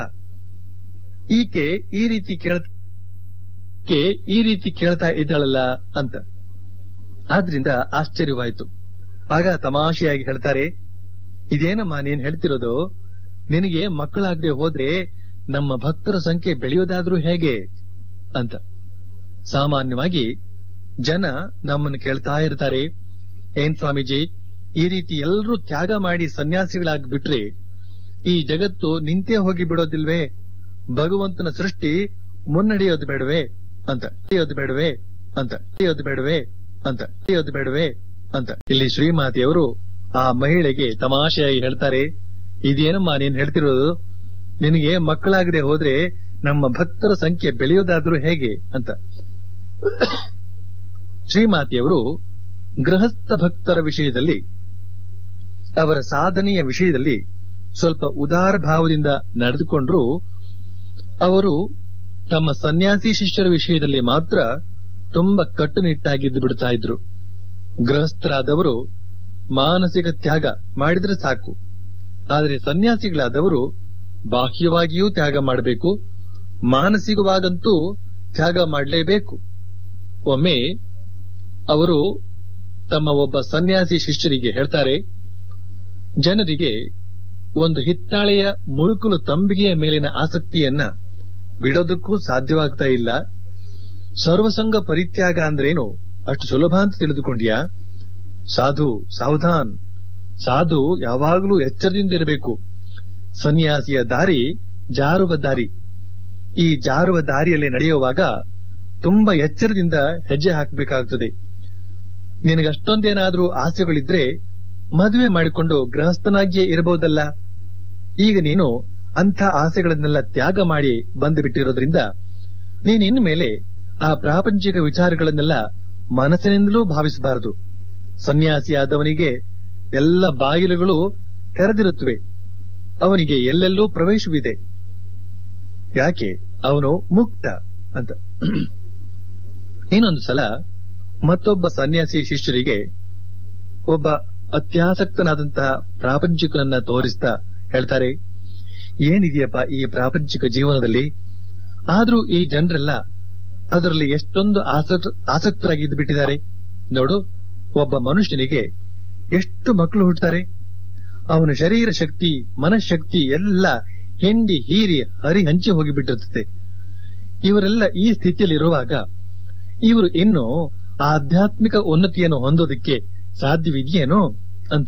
ಈಕೆ ಈ ರೀತಿ ಕೇಳ ಈಕೆ ಈ ರೀತಿ ಕೇಳ್ತಾ ಇದ್ದಾಳಲ್ಲ ಅಂತ ಆದ್ರಿಂದ ಆಶ್ಚರ್ಯವಾಯ್ತು ಆಗ ತಮಾಷೆಯಾಗಿ ಹೇಳ್ತಾರೆ ಇದೇನಮ್ಮ ನೀನ್ ಹೇಳ್ತಿರೋದು ನಿನಗೆ ಮಕ್ಕಳಾಗದೆ ಹೋದ್ರೆ ನಮ್ಮ ಭಕ್ತರ ಸಂಖ್ಯೆ ಬೆಳೆಯೋದಾದ್ರೂ ಹೇಗೆ ಅಂತ ಸಾಮಾನ್ಯವಾಗಿ ಜನ ನಮ್ಮನ್ನು ಕೇಳ್ತಾ ಇರ್ತಾರೆ ಏನ್ ಸ್ವಾಮೀಜಿ ಈ ರೀತಿ ಎಲ್ಲರೂ ತ್ಯಾಗ ಮಾಡಿ ಸನ್ಯಾಸಿಗಳಾಗಿ ಬಿಟ್ರೆ ಈ ಜಗತ್ತು ನಿಂತೇ ಹೋಗಿ ಬಿಡೋದಿಲ್ವೇ ಭಗವಂತನ ಸೃಷ್ಟಿ ಮುನ್ನಡೆಯೋದು ಬೇಡವೇ ಅಂತ ತಿಳಿಯೋದು ಬೇಡವೇ ಅಂತ ತಿಳಿಯೋದು ಬೇಡವೇ ಅಂತ ತಿಳಿಯೋದು ಬೇಡವೇ ಅಂತ ಇಲ್ಲಿ ಶ್ರೀಮಾತೆಯವರು ಆ ಮಹಿಳೆಗೆ ತಮಾಷೆಯಾಗಿ ಹೇಳ್ತಾರೆ ಇದೇನಮ್ಮ ನೀನ್ ಹೇಳ್ತಿರೋದು ನಿನಗೆ ಮಕ್ಕಳಾಗದೆ ಹೋದ್ರೆ ನಮ್ಮ ಭಕ್ತರ ಸಂಖ್ಯೆ ಬೆಳೆಯೋದಾದ್ರೂ ಹೇಗೆ ಅಂತ ಶ್ರೀಮಾತೆಯವರು ಗೃಹಸ್ಥ ಭಕ್ತರ ವಿಷಯದಲ್ಲಿ ಅವರ ಸಾಧನೆಯ ವಿಷಯದಲ್ಲಿ ಸ್ವಲ್ಪ ಉದಾರ ಭಾವದಿಂದ ನಡೆದುಕೊಂಡ್ರು ಅವರು ತಮ್ಮ ಸನ್ಯಾಸಿ ಶಿಷ್ಯರ ವಿಷಯದಲ್ಲಿ ಮಾತ್ರ ತುಂಬಾ ಕಟ್ಟುನಿಟ್ಟಾಗಿದ್ದು ಬಿಡ್ತಾ ಇದ್ರು ಗೃಹಸ್ಥರಾದವರು ಮಾನಸಿಕ ತ್ಯಾಗ ಮಾಡಿದ್ರೆ ಸಾಕು ಆದರೆ ಸನ್ಯಾಸಿಗಳಾದವರು ಬಾಹ್ಯವಾಗಿಯೂ ತ್ಯಾಗ ಮಾಡಬೇಕು ಮಾನಸಿಕವಾಗಂತೂ ತ್ಯಾಗ ಮಾಡಲೇಬೇಕು ಒಮ್ಮೆ ಅವರು ತಮ್ಮ ಒಬ್ಬ ಸನ್ಯಾಸಿ ಶಿಷ್ಯರಿಗೆ ಹೇಳ್ತಾರೆ ಜನರಿಗೆ ಒಂದು ಹಿತ್ತಾಳೆಯ ಮುಳುಕುಲು ತಂಬಿಗೆಯ ಮೇಲಿನ ಆಸಕ್ತಿಯನ್ನ ಬಿಡೋದಕ್ಕೂ ಸಾಧ್ಯವಾಗ್ತಾ ಇಲ್ಲ ಸರ್ವಸಂಗ ಪರಿತ್ಯಾಗ ಅಂದ್ರೇನು ಅಷ್ಟು ಸುಲಭ ಅಂತ ತಿಳಿದುಕೊಂಡ್ಯಾ ಸಾಧು ಸಾವಧಾನ್ ಸಾಧು ಯಾವಾಗಲೂ ಎಚ್ಚರದಿಂದ ಇರಬೇಕು ಸನ್ಯಾಸಿಯ ದಾರಿ ಜಾರುವ ದಾರಿ ಈ ಜಾರುವ ದಾರಿಯಲ್ಲಿ ನಡೆಯುವಾಗ ತುಂಬಾ ಎಚ್ಚರದಿಂದ ಹೆಜ್ಜೆ ಹಾಕಬೇಕಾಗ್ತದೆ ನಿನಗಷ್ಟೊಂದೇನಾದ್ರೂ ಆಸೆಗಳಿದ್ರೆ ಮದುವೆ ಮಾಡಿಕೊಂಡು ಗೃಹಸ್ಥನಾಗಿಯೇ ಇರಬಹುದಲ್ಲ ಈಗ ನೀನು ಅಂಥ ಆಸೆಗಳನ್ನೆಲ್ಲ ತ್ಯಾಗ ಮಾಡಿ ಬಂದು ಬಿಟ್ಟಿರೋದ್ರಿಂದ ನೀನ್ ಇನ್ಮೇಲೆ ಆ ಪ್ರಾಪಂಚಿಕ ವಿಚಾರಗಳನ್ನೆಲ್ಲ ಮನಸ್ಸಿನಿಂದಲೂ ಭಾವಿಸಬಾರದು ಸನ್ಯಾಸಿಯಾದವನಿಗೆ ಎಲ್ಲ ಬಾಗಿಲುಗಳು ತೆರೆದಿರುತ್ತವೆ ಅವನಿಗೆ ಎಲ್ಲೆಲ್ಲೂ ಪ್ರವೇಶವಿದೆ ಯಾಕೆ ಅವನು ಮುಕ್ತ ಅಂತ ಇನ್ನೊಂದು ಸಲ ಮತ್ತೊಬ್ಬ ಸನ್ಯಾಸಿ ಶಿಷ್ಯರಿಗೆ ಒಬ್ಬ ಅತ್ಯಾಸಕ್ತನಾದಂತಹ ಪ್ರಾಪಂಚಿಕನನ್ನ ತೋರಿಸ್ತಾ ಹೇಳ್ತಾರೆ ಏನಿದೆಯಪ್ಪ ಈ ಪ್ರಾಪಂಚಿಕ ಜೀವನದಲ್ಲಿ ಆದ್ರೂ ಈ ಜನರೆಲ್ಲ ಅದರಲ್ಲಿ ಎಷ್ಟೊಂದು ಆಸಕ್ತ ಆಸಕ್ತರಾಗಿದ್ದು ಬಿಟ್ಟಿದ್ದಾರೆ ನೋಡು ಒಬ್ಬ ಮನುಷ್ಯನಿಗೆ ಎಷ್ಟು ಮಕ್ಕಳು ಹುಟ್ಟುತ್ತಾರೆ ಅವನ ಶರೀರ ಶಕ್ತಿ ಮನಃಶಕ್ತಿ ಎಲ್ಲ ಹೆಂಡಿ ಹೀರಿ ಹರಿ ಹಂಚಿ ಹೋಗಿಬಿಟ್ಟಿರುತ್ತದೆ ಇವರೆಲ್ಲ ಈ ಸ್ಥಿತಿಯಲ್ಲಿ ಇರುವಾಗ ಇವರು ಇನ್ನು ಆಧ್ಯಾತ್ಮಿಕ ಉನ್ನತಿಯನ್ನು ಹೊಂದೋದಕ್ಕೆ ಸಾಧ್ಯವಿದೆಯೇನೋ ಅಂತ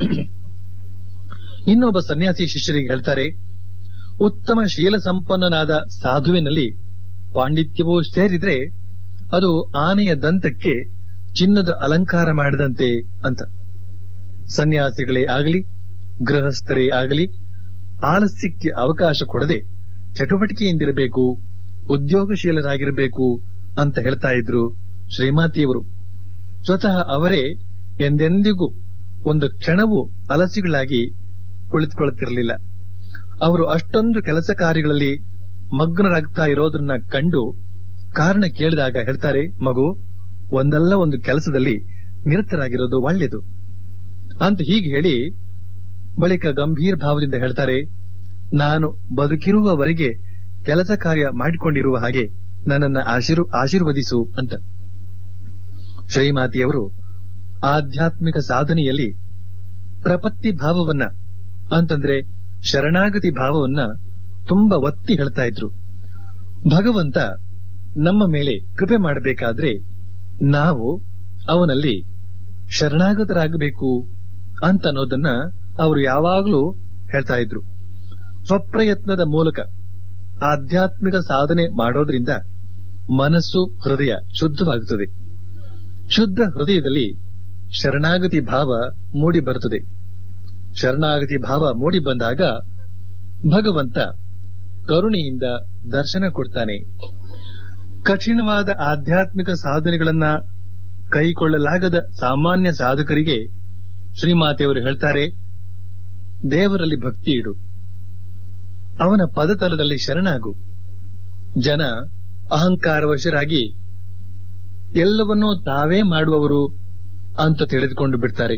ಇನ್ನೊಬ್ಬ ಸನ್ಯಾಸಿ ಶಿಷ್ಯರಿಗೆ ಹೇಳ್ತಾರೆ ಉತ್ತಮ ಶೀಲ ಸಂಪನ್ನನಾದ ಸಾಧುವಿನಲ್ಲಿ ಪಾಂಡಿತ್ಯವೂ ಸೇರಿದ್ರೆ ಅದು ಆನೆಯ ದಂತಕ್ಕೆ ಚಿನ್ನದ ಅಲಂಕಾರ ಮಾಡಿದಂತೆ ಅಂತ ಸನ್ಯಾಸಿಗಳೇ ಆಗಲಿ ಗೃಹಸ್ಥರೇ ಆಗಲಿ ಆಲಸ್ಯಕ್ಕೆ ಅವಕಾಶ ಕೊಡದೆ ಚಟುವಟಿಕೆಯಿಂದಿರಬೇಕು ಉದ್ಯೋಗಶೀಲರಾಗಿರಬೇಕು ಅಂತ ಹೇಳ್ತಾ ಇದ್ರು ಶ್ರೀಮಾತಿಯವರು ಸ್ವತಃ ಅವರೇ ಎಂದೆಂದಿಗೂ ಒಂದು ಕ್ಷಣವೂ ಅಲಸಿಗಳಾಗಿ ಕುಳಿತುಕೊಳ್ಳುತ್ತಿರಲಿಲ್ಲ ಅವರು ಅಷ್ಟೊಂದು ಕೆಲಸ ಕಾರ್ಯಗಳಲ್ಲಿ ಮಗ್ನರಾಗ್ತಾ ಇರೋದನ್ನ ಕಂಡು ಕಾರಣ ಕೇಳಿದಾಗ ಹೇಳ್ತಾರೆ ಮಗು ಒಂದಲ್ಲ ಒಂದು ಕೆಲಸದಲ್ಲಿ ನಿರತರಾಗಿರೋದು ಒಳ್ಳೆಯದು ಅಂತ ಹೀಗೆ ಹೇಳಿ ಬಳಿಕ ಗಂಭೀರ ಭಾವದಿಂದ ಹೇಳ್ತಾರೆ ನಾನು ಬದುಕಿರುವವರೆಗೆ ಕೆಲಸ ಕಾರ್ಯ ಮಾಡಿಕೊಂಡಿರುವ ಹಾಗೆ ನನ್ನನ್ನ ಆಶೀರ್ ಆಶೀರ್ವದಿಸು ಅಂತ ಶ್ರೀಮಾತಿಯವರು ಆಧ್ಯಾತ್ಮಿಕ ಸಾಧನೆಯಲ್ಲಿ ಪ್ರಪತ್ತಿ ಭಾವವನ್ನ ಅಂತಂದ್ರೆ ಶರಣಾಗತಿ ಭಾವವನ್ನ ತುಂಬಾ ಒತ್ತಿ ಹೇಳ್ತಾ ಇದ್ರು ಭಗವಂತ ನಮ್ಮ ಮೇಲೆ ಕೃಪೆ ಮಾಡಬೇಕಾದ್ರೆ ನಾವು ಅವನಲ್ಲಿ ಶರಣಾಗತರಾಗಬೇಕು ಅಂತ ಅನ್ನೋದನ್ನ ಅವರು ಯಾವಾಗಲೂ ಹೇಳ್ತಾ ಇದ್ರು ಸ್ವಪ್ರಯತ್ನದ ಮೂಲಕ ಆಧ್ಯಾತ್ಮಿಕ ಸಾಧನೆ ಮಾಡೋದ್ರಿಂದ ಮನಸ್ಸು ಹೃದಯ ಶುದ್ಧವಾಗುತ್ತದೆ ಶುದ್ಧ ಹೃದಯದಲ್ಲಿ ಶರಣಾಗತಿ ಭಾವ ಮೂಡಿ ಬರುತ್ತದೆ ಶರಣಾಗತಿ ಭಾವ ಮೂಡಿ ಬಂದಾಗ ಭಗವಂತ ಕರುಣೆಯಿಂದ ದರ್ಶನ ಕೊಡ್ತಾನೆ ಕಠಿಣವಾದ ಆಧ್ಯಾತ್ಮಿಕ ಸಾಧನೆಗಳನ್ನ ಕೈಕೊಳ್ಳಲಾಗದ ಸಾಮಾನ್ಯ ಸಾಧಕರಿಗೆ ಶ್ರೀಮಾತೆಯವರು ಹೇಳ್ತಾರೆ ದೇವರಲ್ಲಿ ಭಕ್ತಿ ಇಡು ಅವನ ಪದತಲದಲ್ಲಿ ಶರಣಾಗು ಜನ ಅಹಂಕಾರವಶರಾಗಿ ಎಲ್ಲವನ್ನೂ ತಾವೇ ಮಾಡುವವರು ಅಂತ ತಿಳಿದುಕೊಂಡು ಬಿಡ್ತಾರೆ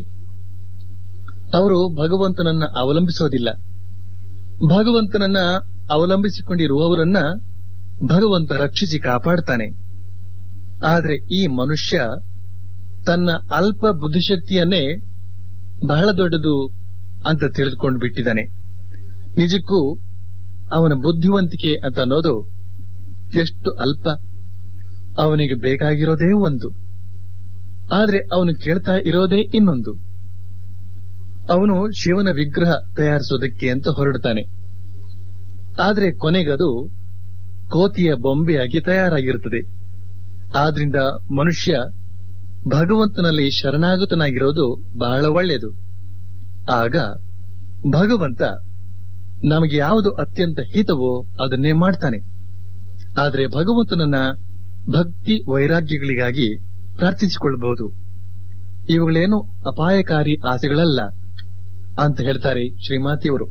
ಅವರು ಭಗವಂತನನ್ನ ಅವಲಂಬಿಸೋದಿಲ್ಲ ಭಗವಂತನನ್ನ ಅವಲಂಬಿಸಿಕೊಂಡಿರುವವರನ್ನ ಭಗವಂತ ರಕ್ಷಿಸಿ ಕಾಪಾಡ್ತಾನೆ ಆದ್ರೆ ಈ ಮನುಷ್ಯ ತನ್ನ ಅಲ್ಪ ಬುದ್ಧಿಶಕ್ತಿಯನ್ನೇ ಬಹಳ ದೊಡ್ಡದು ಅಂತ ತಿಳಿದುಕೊಂಡು ಬಿಟ್ಟಿದ್ದಾನೆ ನಿಜಕ್ಕೂ ಅವನ ಬುದ್ಧಿವಂತಿಕೆ ಅಂತ ಅನ್ನೋದು ಎಷ್ಟು ಅಲ್ಪ ಅವನಿಗೆ ಬೇಕಾಗಿರೋದೇ ಒಂದು ಆದ್ರೆ ಅವನು ಕೇಳ್ತಾ ಇರೋದೇ ಇನ್ನೊಂದು ಅವನು ಶಿವನ ವಿಗ್ರಹ ತಯಾರಿಸೋದಕ್ಕೆ ಅಂತ ಹೊರಡ್ತಾನೆ ಆದ್ರೆ ಕೊನೆಗದು ಕೋತಿಯ ಬೊಂಬೆಯಾಗಿ ತಯಾರಾಗಿರುತ್ತದೆ ಆದ್ರಿಂದ ಮನುಷ್ಯ ಭಗವಂತನಲ್ಲಿ ಶರಣಾಗತನಾಗಿರೋದು ಬಹಳ ಒಳ್ಳೆಯದು ಆಗ ಭಗವಂತ ನಮಗೆ ಯಾವುದು ಅತ್ಯಂತ ಹಿತವೋ ಅದನ್ನೇ ಮಾಡ್ತಾನೆ ಆದರೆ ಭಗವಂತನನ್ನ ಭಕ್ತಿ ವೈರಾಗ್ಯಗಳಿಗಾಗಿ ಪ್ರಾರ್ಥಿಸಿಕೊಳ್ಳಬಹುದು ಇವುಗಳೇನು ಅಪಾಯಕಾರಿ ಆಸೆಗಳಲ್ಲ ಅಂತ ಹೇಳ್ತಾರೆ ಶ್ರೀಮಾತಿಯವರು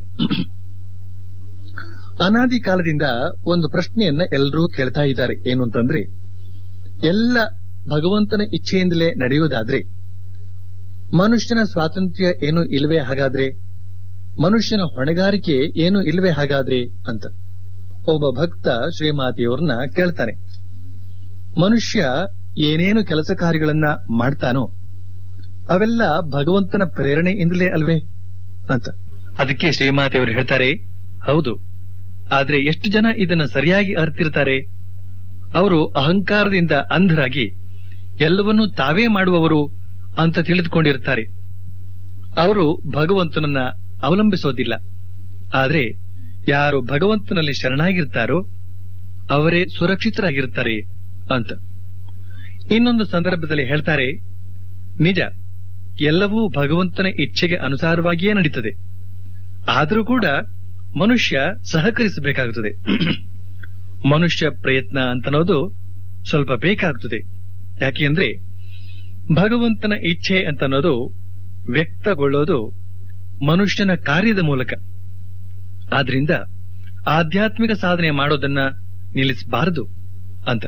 ಅನಾದಿ ಕಾಲದಿಂದ ಒಂದು ಪ್ರಶ್ನೆಯನ್ನ ಎಲ್ಲರೂ ಕೇಳ್ತಾ ಇದ್ದಾರೆ ಏನು ಅಂತಂದ್ರೆ ಎಲ್ಲ ಭಗವಂತನ ಇಚ್ಛೆಯಿಂದಲೇ ನಡೆಯುವುದಾದ್ರೆ ಮನುಷ್ಯನ ಸ್ವಾತಂತ್ರ್ಯ ಏನು ಇಲ್ವೇ ಹಾಗಾದ್ರೆ ಮನುಷ್ಯನ ಹೊಣೆಗಾರಿಕೆ ಏನು ಇಲ್ವೇ ಹಾಗಾದ್ರೆ ಅಂತ ಒಬ್ಬ ಭಕ್ತ ಶ್ರೀಮಾತಿಯವ್ರನ್ನ ಕೇಳ್ತಾನೆ ಮನುಷ್ಯ ಏನೇನು ಕೆಲಸ ಕಾರ್ಯಗಳನ್ನ ಮಾಡ್ತಾನೋ ಅವೆಲ್ಲ ಭಗವಂತನ ಪ್ರೇರಣೆಯಿಂದಲೇ ಅಲ್ವೇ ಅಂತ ಅದಕ್ಕೆ ಶ್ರೀಮಾತೆಯವರು ಹೇಳ್ತಾರೆ ಹೌದು ಆದ್ರೆ ಎಷ್ಟು ಜನ ಇದನ್ನ ಸರಿಯಾಗಿ ಅರ್ತಿರ್ತಾರೆ ಅವರು ಅಹಂಕಾರದಿಂದ ಅಂಧರಾಗಿ ಎಲ್ಲವನ್ನೂ ತಾವೇ ಮಾಡುವವರು ಅಂತ ತಿಳಿದುಕೊಂಡಿರ್ತಾರೆ ಅವರು ಭಗವಂತನನ್ನ ಅವಲಂಬಿಸೋದಿಲ್ಲ ಆದ್ರೆ ಯಾರು ಭಗವಂತನಲ್ಲಿ ಶರಣಾಗಿರ್ತಾರೋ ಅವರೇ ಸುರಕ್ಷಿತರಾಗಿರ್ತಾರೆ ಅಂತ ಇನ್ನೊಂದು ಸಂದರ್ಭದಲ್ಲಿ ಹೇಳ್ತಾರೆ ನಿಜ ಎಲ್ಲವೂ ಭಗವಂತನ ಇಚ್ಛೆಗೆ ಅನುಸಾರವಾಗಿಯೇ ನಡೀತದೆ ಆದರೂ ಕೂಡ ಮನುಷ್ಯ ಸಹಕರಿಸಬೇಕಾಗುತ್ತದೆ ಮನುಷ್ಯ ಪ್ರಯತ್ನ ಅಂತನ್ನೋದು ಸ್ವಲ್ಪ ಬೇಕಾಗುತ್ತದೆ ಯಾಕೆಂದ್ರೆ ಭಗವಂತನ ಇಚ್ಛೆ ಅಂತನ್ನೋದು ವ್ಯಕ್ತಗೊಳ್ಳೋದು ಮನುಷ್ಯನ ಕಾರ್ಯದ ಮೂಲಕ ಆದ್ರಿಂದ ಆಧ್ಯಾತ್ಮಿಕ ಸಾಧನೆ ಮಾಡೋದನ್ನ ನಿಲ್ಲಿಸಬಾರದು ಅಂತ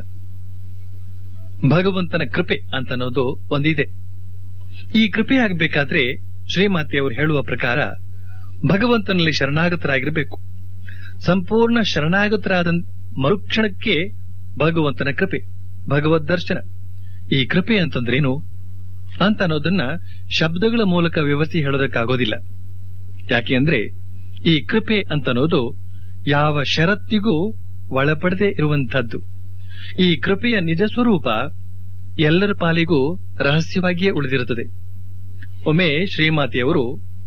ಭಗವಂತನ ಕೃಪೆ ಅಂತನ್ನೋದು ಒಂದಿದೆ ಈ ಕೃಪೆ ಆಗಬೇಕಾದ್ರೆ ಶ್ರೀಮಾತೆಯವರು ಹೇಳುವ ಪ್ರಕಾರ ಭಗವಂತನಲ್ಲಿ ಶರಣಾಗತರಾಗಿರಬೇಕು ಸಂಪೂರ್ಣ ಶರಣಾಗತರಾದ ಮರುಕ್ಷಣಕ್ಕೆ ಭಗವಂತನ ಕೃಪೆ ಭಗವದ್ ದರ್ಶನ ಈ ಕೃಪೆ ಅಂತಂದ್ರೇನು ಅಂತ ಅನ್ನೋದನ್ನ ಶಬ್ದಗಳ ಮೂಲಕ ವಿವರಿಸಿ ಹೇಳೋದಕ್ಕಾಗೋದಿಲ್ಲ ಯಾಕೆ ಅಂದ್ರೆ ಈ ಕೃಪೆ ಅಂತನ್ನೋದು ಯಾವ ಷರತ್ತಿಗೂ ಒಳಪಡದೆ ಇರುವಂತಹದ್ದು ಈ ಕೃಪೆಯ ನಿಜ ಸ್ವರೂಪ ಎಲ್ಲರ ಪಾಲಿಗೂ ರಹಸ್ಯವಾಗಿಯೇ ಉಳಿದಿರುತ್ತದೆ ಒಮ್ಮೆ ಶ್ರೀಮಾತೆಯವರು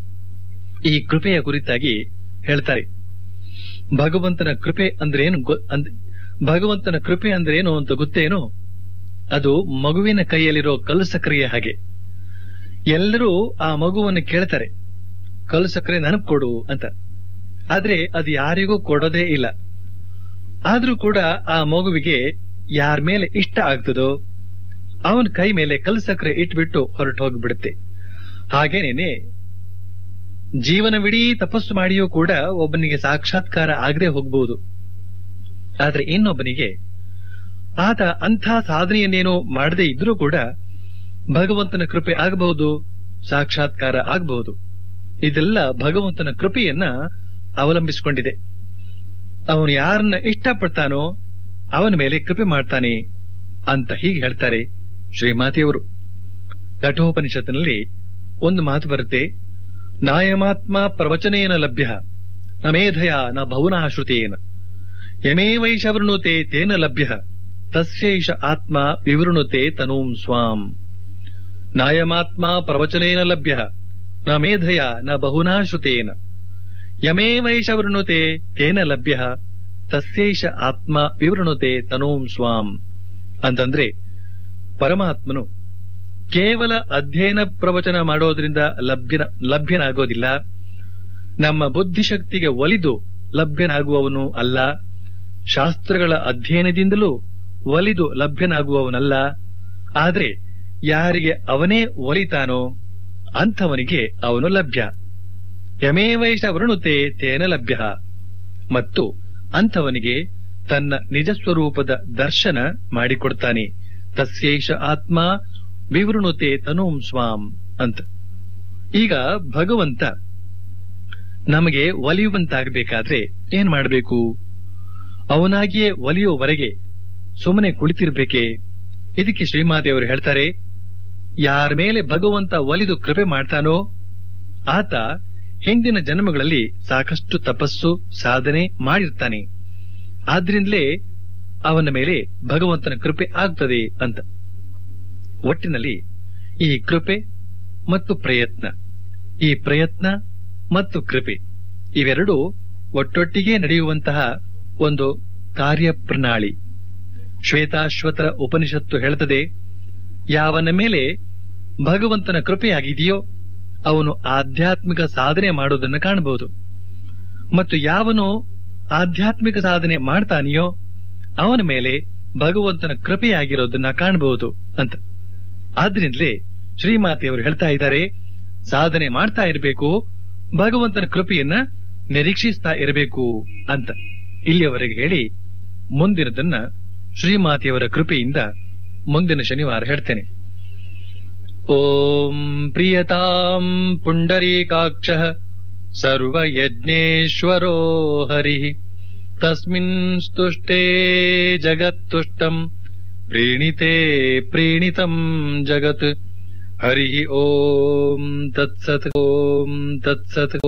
ಈ ಕೃಪೆಯ ಕುರಿತಾಗಿ ಹೇಳ್ತಾರೆ ಭಗವಂತನ ಕೃಪೆ ಅಂದ್ರೇನು ಗೊ- ಅಂದ್- ಭಗವಂತನ ಕೃಪೆ ಅಂದ್ರೇನು ಅಂತ ಗೊತ್ತೇನು ಅದು ಮಗುವಿನ ಕೈಯಲ್ಲಿರೋ ಕಲ್ಲು ಸಕ್ಕರೆಯ ಹಾಗೆ ಎಲ್ಲರೂ ಆ ಮಗುವನ್ನು ಕೇಳ್ತಾರೆ ಕಲ್ಲು ಸಕ್ಕರೆ ನನಗ್ ಕೊಡು ಅಂತ ಆದ್ರೆ ಅದು ಯಾರಿಗೂ ಕೊಡೋದೇ ಇಲ್ಲ ಆದ್ರೂ ಕೂಡ ಆ ಮಗುವಿಗೆ ಯಾರ ಮೇಲೆ ಇಷ್ಟ ಆಗ್ತದೋ ಅವನ ಕೈ ಮೇಲೆ ಕಲ್ಲು ಸಕ್ಕರೆ ಇಟ್ಬಿಟ್ಟು ಹೊರಟು ಹೋಗ್ಬಿಡುತ್ತೆ ಹಾಗೇನೇನೆ ಜೀವನವಿಡೀ ತಪಸ್ಸು ಮಾಡಿಯೂ ಕೂಡ ಒಬ್ಬನಿಗೆ ಸಾಕ್ಷಾತ್ಕಾರ ಆಗದೆ ಹೋಗಬಹುದು ಆದ್ರೆ ಇನ್ನೊಬ್ಬನಿಗೆ ಆತ ಅಂಥ ಸಾಧನೆಯನ್ನೇನೋ ಮಾಡದೇ ಇದ್ರೂ ಕೂಡ ಭಗವಂತನ ಕೃಪೆ ಆಗಬಹುದು ಸಾಕ್ಷಾತ್ಕಾರ ಆಗಬಹುದು ಇದೆಲ್ಲ ಭಗವಂತನ ಕೃಪೆಯನ್ನ ಅವಲಂಬಿಸಿಕೊಂಡಿದೆ ಅವನು ಯಾರನ್ನ ಇಷ್ಟಪಡ್ತಾನೋ ಅವನ ಮೇಲೆ ಕೃಪೆ ಮಾಡ್ತಾನೆ ಅಂತ ಹೀಗೆ ಹೇಳ್ತಾರೆ ಶ್ರೀಮಾತೆಯವರು ಕಠೋಪನಿಷತ್ತಿನಲ್ಲಿ ಒಂದು ಮಾತು ಬರುತ್ತೆ ನಾಯಮಾತ್ಮ ಪ್ರವಚನೇನ ಲಭ್ಯ ನ ಮೇಧಯ ನ ಭವನಾಶ್ರುತೇನ ಯಮೇ ವೈಶವೃಣುತೆ ತೇನ ಲಭ್ಯ ತಸ್ಯೈಷ ಆತ್ಮ ವಿವೃಣುತೆ ತನೂಂ ಸ್ವಾಂ ನಾಯಮಾತ್ಮ ಪ್ರವಚನೇನ ಲಭ್ಯ ನ ಮೇಧಯ ನ ಬಹುನಾಶ್ರುತೇನ ಯಮೇ ವೈಶವೃಣುತೆ ತೇನ ಲಭ್ಯ ತಸ್ಯೈಷ ಆತ್ಮ ವಿವೃಣುತೆ ತನೂಂ ಸ್ವಾಂ ಅಂತಂದ್ರೆ ಪರಮಾತ್ಮನು ಕೇವಲ ಅಧ್ಯಯನ ಪ್ರವಚನ ಮಾಡೋದ್ರಿಂದ ಲಭ್ಯನ ಲಭ್ಯನಾಗೋದಿಲ್ಲ ನಮ್ಮ ಬುದ್ಧಿಶಕ್ತಿಗೆ ಒಲಿದು ಲಭ್ಯನಾಗುವವನು ಅಲ್ಲ ಶಾಸ್ತ್ರಗಳ ಅಧ್ಯಯನದಿಂದಲೂ ಒಲಿದು ಲಭ್ಯನಾಗುವವನಲ್ಲ ಆದ್ರೆ ಯಾರಿಗೆ ಅವನೇ ಒಲಿತಾನೋ ಅಂಥವನಿಗೆ ಅವನು ಲಭ್ಯ ಯಮೇವೈಷ ವೃಣುತೆ ತೇನ ಲಭ್ಯ ಮತ್ತು ಅಂಥವನಿಗೆ ತನ್ನ ನಿಜ ಸ್ವರೂಪದ ದರ್ಶನ ಮಾಡಿಕೊಡ್ತಾನೆ ತಸ್ಯೈಷ ಆತ್ಮ ವಿವೃಣುತೆ ತನೂಂ ಸ್ವಾಂ ಅಂತ ಈಗ ಭಗವಂತ ನಮಗೆ ಒಲಿಯುವಂತಾಗಬೇಕಾದ್ರೆ ಏನ್ ಮಾಡಬೇಕು ಅವನಾಗಿಯೇ ಒಲಿಯುವವರೆಗೆ ಸುಮ್ಮನೆ ಕುಳಿತಿರ್ಬೇಕೆ ಇದಕ್ಕೆ ಶ್ರೀಮಾತೆಯವರು ಹೇಳ್ತಾರೆ ಯಾರ ಮೇಲೆ ಭಗವಂತ ಒಲಿದು ಕೃಪೆ ಮಾಡ್ತಾನೋ ಆತ ಹಿಂದಿನ ಜನ್ಮಗಳಲ್ಲಿ ಸಾಕಷ್ಟು ತಪಸ್ಸು ಸಾಧನೆ ಮಾಡಿರ್ತಾನೆ ಆದ್ರಿಂದಲೇ ಅವನ ಮೇಲೆ ಭಗವಂತನ ಕೃಪೆ ಆಗ್ತದೆ ಅಂತ ಒಟ್ಟಿನಲ್ಲಿ ಈ ಕೃಪೆ ಮತ್ತು ಪ್ರಯತ್ನ ಈ ಪ್ರಯತ್ನ ಮತ್ತು ಕೃಪೆ ಇವೆರಡೂ ಒಟ್ಟೊಟ್ಟಿಗೆ ನಡೆಯುವಂತಹ ಒಂದು ಕಾರ್ಯಪ್ರಣಾಳಿ ಶ್ವೇತಾಶ್ವತರ ಉಪನಿಷತ್ತು ಹೇಳುತ್ತದೆ ಯಾವನ ಮೇಲೆ ಭಗವಂತನ ಕೃಪೆಯಾಗಿದೆಯೋ ಅವನು ಆಧ್ಯಾತ್ಮಿಕ ಸಾಧನೆ ಮಾಡುವುದನ್ನು ಕಾಣಬಹುದು ಮತ್ತು ಯಾವನು ಆಧ್ಯಾತ್ಮಿಕ ಸಾಧನೆ ಮಾಡ್ತಾನೆಯೋ ಅವನ ಮೇಲೆ ಭಗವಂತನ ಕೃಪೆಯಾಗಿರೋದನ್ನ ಕಾಣಬಹುದು ಅಂತ ಆದ್ರಿಂದಲೇ ಶ್ರೀಮಾತೆಯವರು ಹೇಳ್ತಾ ಇದ್ದಾರೆ ಸಾಧನೆ ಮಾಡ್ತಾ ಇರಬೇಕು ಭಗವಂತನ ಕೃಪೆಯನ್ನ ನಿರೀಕ್ಷಿಸ್ತಾ ಇರಬೇಕು ಅಂತ ಇಲ್ಲಿಯವರೆಗೆ ಹೇಳಿ ಮುಂದಿನದನ್ನ ಶ್ರೀಮಾತೆಯವರ ಕೃಪೆಯಿಂದ ಮುಂದಿನ ಶನಿವಾರ ಹೇಳ್ತೇನೆ ಓಂ ಪ್ರಿಯತಾಂ ಪುಂಡರೀಕಾಕ್ಷ ಸರ್ವಯಜ್ಞೇಶ್ವರೋ ಹರಿ ತಸ್ಮಿನ್ ಸ್ತುಷ್ಟೇ ಜಗತ್ತುಷ್ಟಂ ಪ್ರೀಣಿತೆ ಪ್ರೀಣಿತಂ ಜಗತ್ ಹರಿ ಓಂ ತತ್ಸತ್ ಓಂ ತತ್ಸತ್